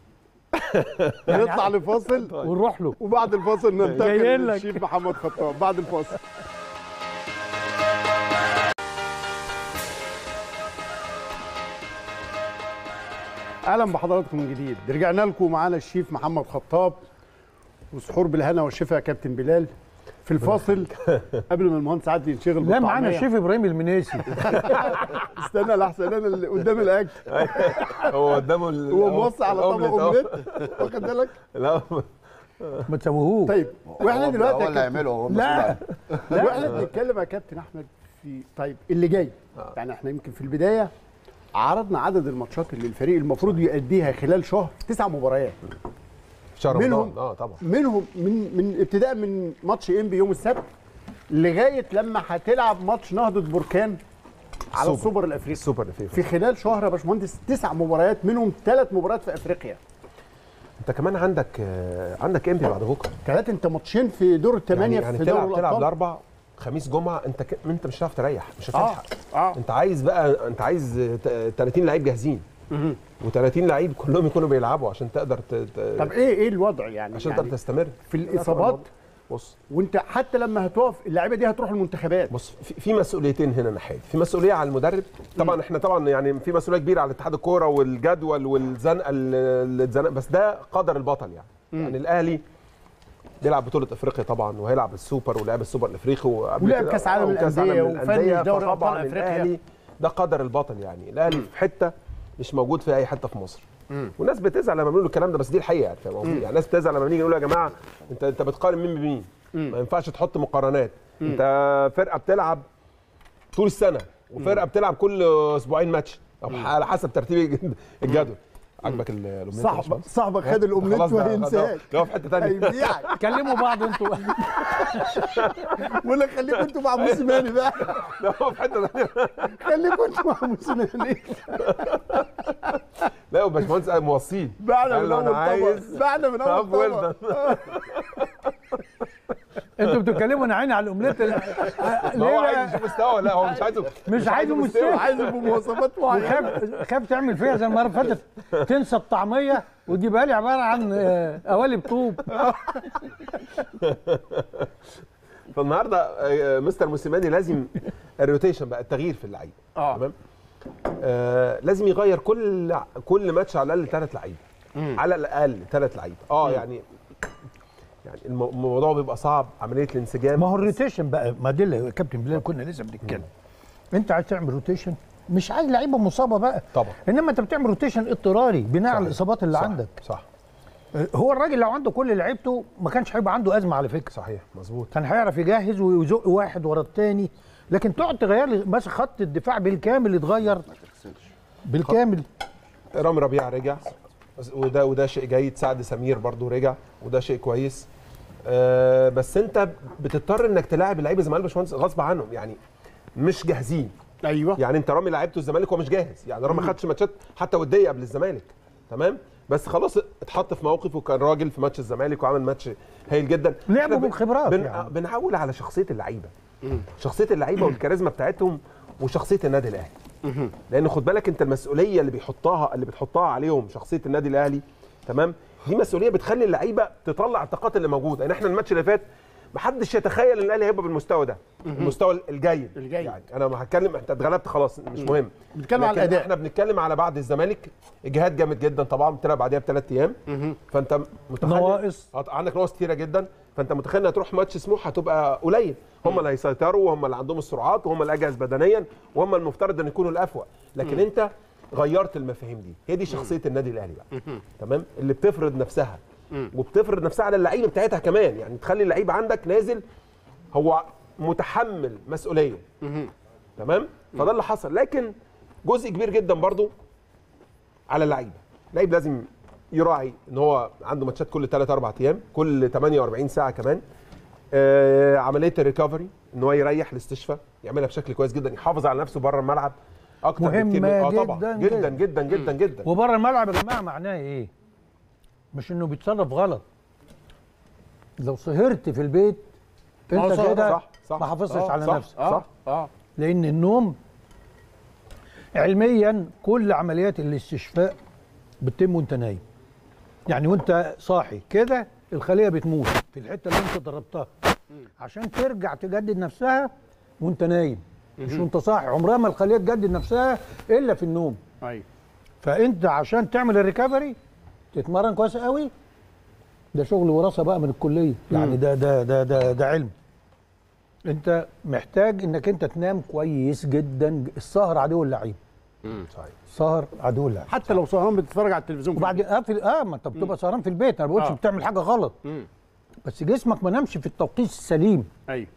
نطلع لفاصل ونروح له وبعد الفاصل ننتقل جايين لك. للشيف محمد خطاب بعد الفاصل اهلا بحضراتكم من جديد رجعنا لكم معانا الشيف محمد خطاب وسحور بالهنا والشفا يا كابتن بلال في الفاصل قبل ما المهندس عادل ينشغل لا معانا بالطعمية. الشيف ابراهيم المنيسي استنى لحسن انا اللي قدام الاكل هو قدامه ال- هو موصي على طبق الأومليت أهو. اومليت واخد بالك لا ما تسويهوش طيب واحنا هو- دلوقتي هو يا اللي كابتن- هيعمله هو لا واحنا بنتكلم يا كابتن احمد في طيب اللي جاي يعني احنا يمكن في البدايه عرضنا عدد الماتشات اللي الفريق المفروض يأديها خلال شهر تسع مباريات شهر منهم- رمضان اه طبعا منهم من من ابتداء من ماتش ام بي يوم السبت لغايه لما هتلعب ماتش نهضه بركان على السوبر. السوبر الافريقي السوبر الافريقي في خلال شهر يا باشمهندس تسع مباريات منهم ثلاث مباريات في افريقيا انت كمان عندك آه، عندك امبي بعد بكره ثلاثه انت ماتشين في دور الثمانيه يعني, يعني في تلعب دوري تلعب الابطال الاربع خميس جمعه انت ك... انت مش هتعرف تريح مش هتلحق اه انت عايز بقى انت عايز ت- 30 لعيب جاهزين و30 لعيب كلهم يكونوا بيلعبوا عشان تقدر ت... ت... طب ايه ايه الوضع يعني, عشان يعني تقدر تستمر في الاصابات بص وانت حتى لما هتقف اللعيبه دي هتروح المنتخبات بص في, في مسؤوليتين هنا ناحيه في مسؤوليه على المدرب طبعا احنا طبعا يعني في مسؤوليه كبيره على اتحاد الكوره والجدول والزنقه اللي اتزنق بس ده قدر البطل يعني يعني الاهلي بيلعب بطوله افريقيا طبعا وهيلعب السوبر ولعب السوبر الافريقي وقبل ولعب كده- كأس عالم آه، وكأس الأندية عالم وفنش الأندية، دوري أبطال فطبعاً أفريقيا. الأهلي ده قدر البطل يعني الاهلي في حته مش موجود في اي حته في مصر والناس بتزعل لما بنقول الكلام ده بس دي الحقيقه يعني فاهم قصدي؟ يعني الناس بتزعل لما بنيجي نقول يا جماعه انت انت بتقارن مين بمين ما ينفعش تحط مقارنات انت فرقه بتلعب طول السنه وفرقه بتلعب كل اسبوعين ماتش او على حسب ترتيب الجدول عجبك ال- الأمنية يا صاحبك باشمهندس؟ صاحبك خد الاومليت خلاص ده- وهينساك ده هو في حته ثانيه هيبيعك كلموا بعض انتوا ولا خليكم انتوا مع موسيماني بقى ده هو في حته ثانيه خليكم انتوا مع موسيماني لا يا باشمهندس موصيه بعنا قال من له اول انا عايز طبق بعنا من اول طب ويل طبق انتوا بتتكلموا انا عيني على الاومليت ما ليه هو بقى؟ عايز يشوف مستوى لا هو مش عايزه مش عايزه مستوى عايز بمواصفات معينه خاف خاف تعمل فيها زي المره اللي فاتت تنسى الطعميه وتجيبها لي عباره عن آه، قوالب طوب فالنهارده آه، مستر موسيماني لازم الروتيشن بقى التغيير في اللعيبه اه تمام آه لازم يغير كل كل ماتش على الاقل ثلاث لعيبه على الاقل ثلاث لعيبه اه يعني يعني الم- الموضوع بيبقى صعب عمليه الانسجام ما هو الروتيشن بقى ما دي اللي يا كابتن بلال كنا لسه بنتكلم انت عايز تعمل روتيشن مش عايز لعيبه مصابه بقى طبعا انما انت بتعمل روتيشن اضطراري بناء على صحيح. الاصابات اللي صح. عندك صح هو الراجل لو عنده كل لعيبته ما كانش هيبقى عنده ازمه على فكره صحيح مظبوط كان هيعرف يجهز ويزق واحد ورا الثاني لكن تقعد تغير لي مثلا خط الدفاع بالكامل يتغير بالكامل رامي ربيعه رجع وده وده شيء جيد سعد سمير برضو رجع وده شيء كويس آه بس انت بتضطر انك تلاعب اللعيبه زي ما قال باشمهندس غصب عنهم يعني مش جاهزين ايوه يعني انت رامي لعبته الزمالك هو مش جاهز يعني رامي ما خدش ماتشات حتى وديه قبل الزمالك تمام بس خلاص اتحط في موقف وكان راجل في ماتش الزمالك وعمل ماتش هايل جدا لعبوا احنا بن- بالخبرات بن... يعني. بنعول على شخصيه اللعيبه شخصيه اللعيبه والكاريزما بتاعتهم وشخصيه النادي الاهلي لان خد بالك انت المسؤوليه اللي بيحطها اللي بتحطها عليهم شخصيه النادي الاهلي تمام دي مسؤوليه بتخلي اللعيبه تطلع الطاقات اللي موجوده يعني احنا الماتش اللي فات محدش يتخيل ان الاهلي هيبقى بالمستوى ده المستوى الجيد الجيد. يعني انا ما هتكلم انت اتغلبت خلاص مش مهم بنتكلم على لكن الأداء. احنا بنتكلم على بعد الزمالك اجهاد جامد جدا طبعا بتلعب بعديها بثلاث ايام فانت متخيل نواقص. هت- عندك نواقص كتيره جدا فانت متخيل انك هتروح ماتش سموحه هتبقى قليل هم اللي هيسيطروا وهم اللي عندهم السرعات وهم الاجهز بدنيا وهم المفترض ان يكونوا الافوق لكن انت غيرت المفاهيم دي هي دي شخصيه النادي الاهلي بقى تمام اللي بتفرض نفسها وبتفرض نفسها على اللعيبه بتاعتها كمان يعني تخلي اللعيب عندك نازل هو متحمل مسؤوليه تمام فده اللي حصل لكن جزء كبير جدا برضو على اللعيبه اللعيب لازم يراعي ان هو عنده ماتشات كل 3 4 ايام كل 48 ساعه كمان آه عمليه الريكفري ان هو يريح الاستشفاء يعملها بشكل كويس جدا يحافظ على نفسه بره الملعب اكتر مهمة بكتير من- اه طبعا جداً جدا جداً. جدا جدا جدا وبره الملعب يا جماعه معناه ايه؟ مش انه بيتصرف غلط لو سهرت في البيت آه، انت صح، كده صح صح ما حافظتش آه، على صح، نفسك اه صح اه لان النوم علميا كل عمليات الاستشفاء بتتم وانت نايم يعني وانت صاحي كده الخليه بتموت في الحته اللي انت ضربتها عشان ترجع تجدد نفسها وانت نايم مش وانت صاحي عمرها ما الخليه تجدد نفسها الا في النوم ايوه فانت عشان تعمل الريكفري تتمرن كويس قوي ده شغل وراثه بقى من الكليه يعني ده ده ده ده, ده علم انت محتاج انك انت تنام كويس جدا السهر عدو اللعيب صحيح السهر عدو اللعيب حتى لو سهران بتتفرج على التلفزيون وبعد اه في اه ما انت بتبقى سهران في البيت انا ما بقولش آه. بتعمل حاجه غلط بس جسمك ما نامش في التوقيت السليم ايوه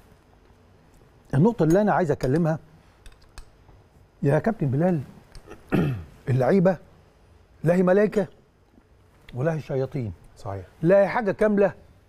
النقطة اللي أنا عايز أكلمها يا كابتن بلال اللعيبة لا هي ملائكة ولا هي شياطين صحيح لا هي حاجة كاملة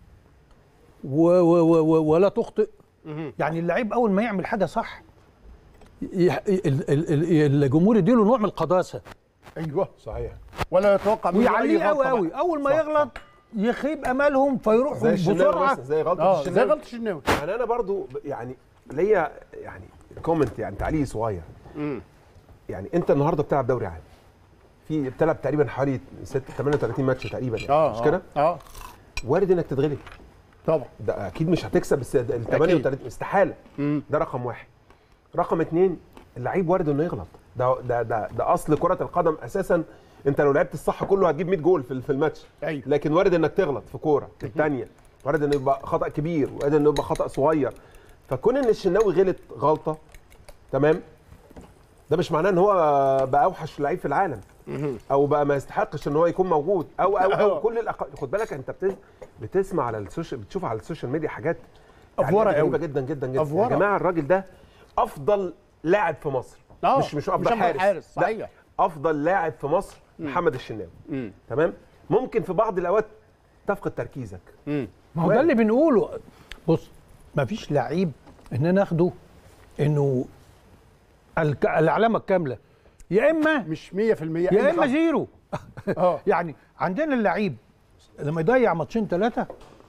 و و و و ولا تخطئ يعني اللعيب أول ما يعمل حاجة صح يح- ال- ال- ال- الجمهور يديله نوع من القداسة ايوه صحيح ولا يتوقع منه ويعليه أي قوي غلطة قوي بقى. أول ما صح، يغلط يخيب أملهم فيروحوا زي الشناوي بسرعة مثلا زي غلطه اه زي الشناوي غلطه الشناوي يعني انا برضو ب- يعني ليا يعني كومنت يعني تعليق صغير يعني انت النهارده بتلعب دوري عام في بتلعب تقريبا حوالي 6 38 ماتش تقريبا يعني اه مش كده؟ اه وارد انك تتغلب طبعا ده اكيد مش هتكسب بس ال 38 استحاله ده رقم واحد رقم اثنين اللعيب وارد انه يغلط ده ده ده, ده اصل كره القدم اساسا انت لو لعبت الصح كله هتجيب 100 جول في في الماتش أيوة. لكن وارد انك تغلط في كوره في الثانيه وارد انه يبقى خطا كبير وارد انه يبقى خطا صغير فكون ان الشناوي غلط غلطه تمام ده مش معناه ان هو بقى اوحش لعيب في العالم او بقى ما يستحقش ان هو يكون موجود او او, أو كل الأق... خد بالك انت بتس... بتسمع على السوشيال بتشوف على السوشيال ميديا حاجات يعني أفورة غريبه قوي. جدا جدا جدا أفورة. يا جماعه الراجل ده افضل لاعب في مصر آه، مش مش افضل مش أفضل حارس, حارس، لا، صحيح. افضل لاعب في مصر محمد الشناوي تمام ممكن في بعض الاوقات تفقد تركيزك ما هو ده اللي بنقوله بص ما فيش لعيب ان انا اخده انه الك- العلامه الكامله يا اما مش 100% يا اما زيرو اه يعني عندنا اللعيب لما يضيع ماتشين ثلاثه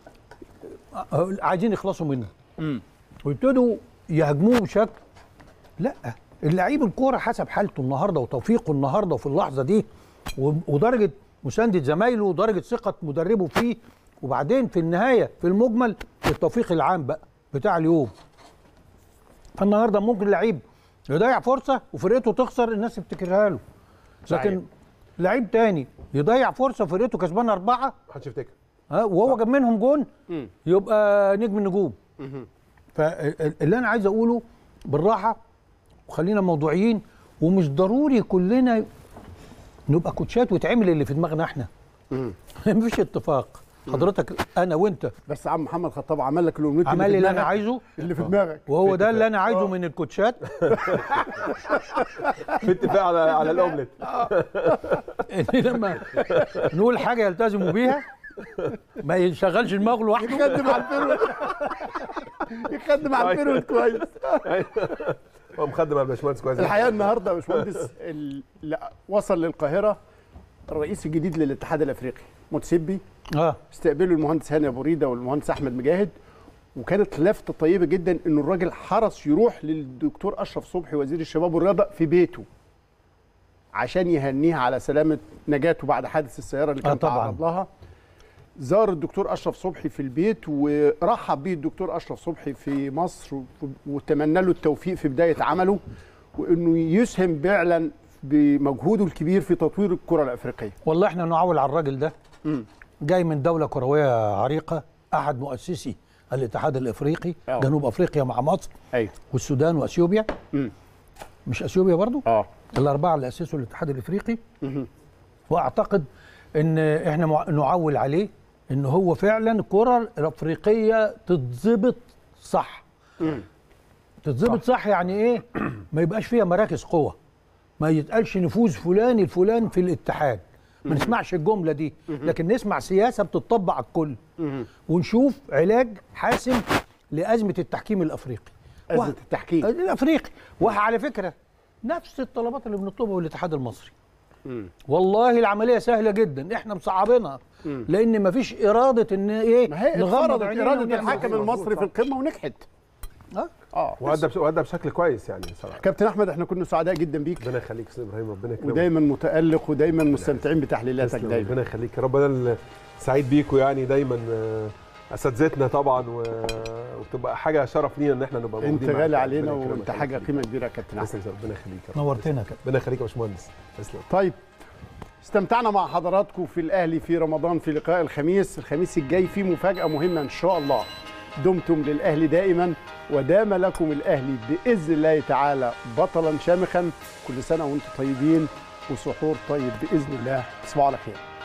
عايزين يخلصوا منه ويبتدوا يهاجموه بشكل لا اللعيب الكوره حسب حالته النهارده وتوفيقه النهارده وفي اللحظه دي و- ودرجه مسانده زمايله ودرجه ثقه مدربه فيه وبعدين في النهايه في المجمل التوفيق العام بقى بتاع اليوم فالنهارده ممكن لعيب يضيع فرصه وفرقته تخسر الناس تفتكرها له لكن لعيب تاني يضيع فرصه وفرقته كسبانه اربعه محدش يفتكر ها وهو جاب منهم جون يبقى نجم النجوم فاللي انا عايز اقوله بالراحه وخلينا موضوعيين ومش ضروري كلنا نبقى كوتشات ويتعمل اللي في دماغنا احنا مفيش اتفاق حضرتك انا وانت بس عم محمد خطاب عمل لك الاومليت عمل لي اللي انا عايزه اللي في دماغك وهو ده اللي انا عايزه من الكوتشات في اتفاق على على الاومليت ان لما نقول حاجه يلتزموا بيها ما يشغلش دماغه لوحده يخدم على الفيرود يخدم على الفيرود كويس هو مخدم على الباشمهندس كويس الحقيقه النهارده يا باشمهندس ال- لا، وصل للقاهره الرئيس الجديد للاتحاد الافريقي متسبي اه استقبلوا المهندس هاني ابو ريده والمهندس احمد مجاهد وكانت لفته طيبه جدا انه الراجل حرص يروح للدكتور اشرف صبحي وزير الشباب والرياضه في بيته عشان يهنيه على سلامه نجاته بعد حادث السياره اللي آه كان طبعاً. تعرض لها زار الدكتور اشرف صبحي في البيت ورحب به الدكتور اشرف صبحي في مصر و- وتمنى له التوفيق في بدايه عمله وانه يسهم فعلا بمجهوده الكبير في تطوير الكره الافريقيه والله احنا نعول على الراجل ده جاي من دوله كرويه عريقه احد مؤسسي الاتحاد الافريقي آه. جنوب افريقيا مع مصر ايوه والسودان واثيوبيا مم. مش اثيوبيا برضو اه الاربعه اللي اسسوا الاتحاد الافريقي واعتقد ان احنا مع- نعول عليه ان هو فعلا الكره الافريقيه تتظبط صح تتظبط صح يعني ايه ما يبقاش فيها مراكز قوه ما يتقالش نفوذ فلان الفلان في الاتحاد ما نسمعش الجمله دي لكن نسمع سياسه بتطبق على الكل ونشوف علاج حاسم لازمه التحكيم الافريقي ازمه وه- التحكيم الافريقي وعلى فكره نفس الطلبات اللي بنطلبها الاتحاد المصري والله العمليه سهله جدا احنا مصعبينها لان مفيش اراده ان ايه ما هي نغمض اتفرضت عينينا اراده ونعمل الحكم كده. المصري في القمه ونجحت آه. اه وادى بش- وادى بشكل كويس يعني صراحه كابتن احمد احنا كنا سعداء جدا بيك ربنا يخليك استاذ ابراهيم ربنا يكرمك ودايما متالق ودايما مستمتعين بتحليلاتك تسلم، دايما ربنا يخليك يا رب انا اللي سعيد بيكوا يعني دايما آه، اساتذتنا طبعا و- وبتبقى حاجه شرف لينا ان احنا نبقى انت موجودين معاك. غالي علينا ربنا يكرمك وانت يا حاجه حبيبي. قيمه كبيره يا كابتن احمد تسلم ربنا يخليك يا رب. نورتنا كده ربنا يخليك يا باشمهندس تسلم طيب استمتعنا مع حضراتكم في الاهلي في رمضان في لقاء الخميس الخميس الجاي في مفاجاه مهمه ان شاء الله دمتم للاهلي دائما ودام لكم الاهلي باذن الله تعالى بطلا شامخا كل سنه وانتم طيبين وسحور طيب باذن الله تصبحوا على خير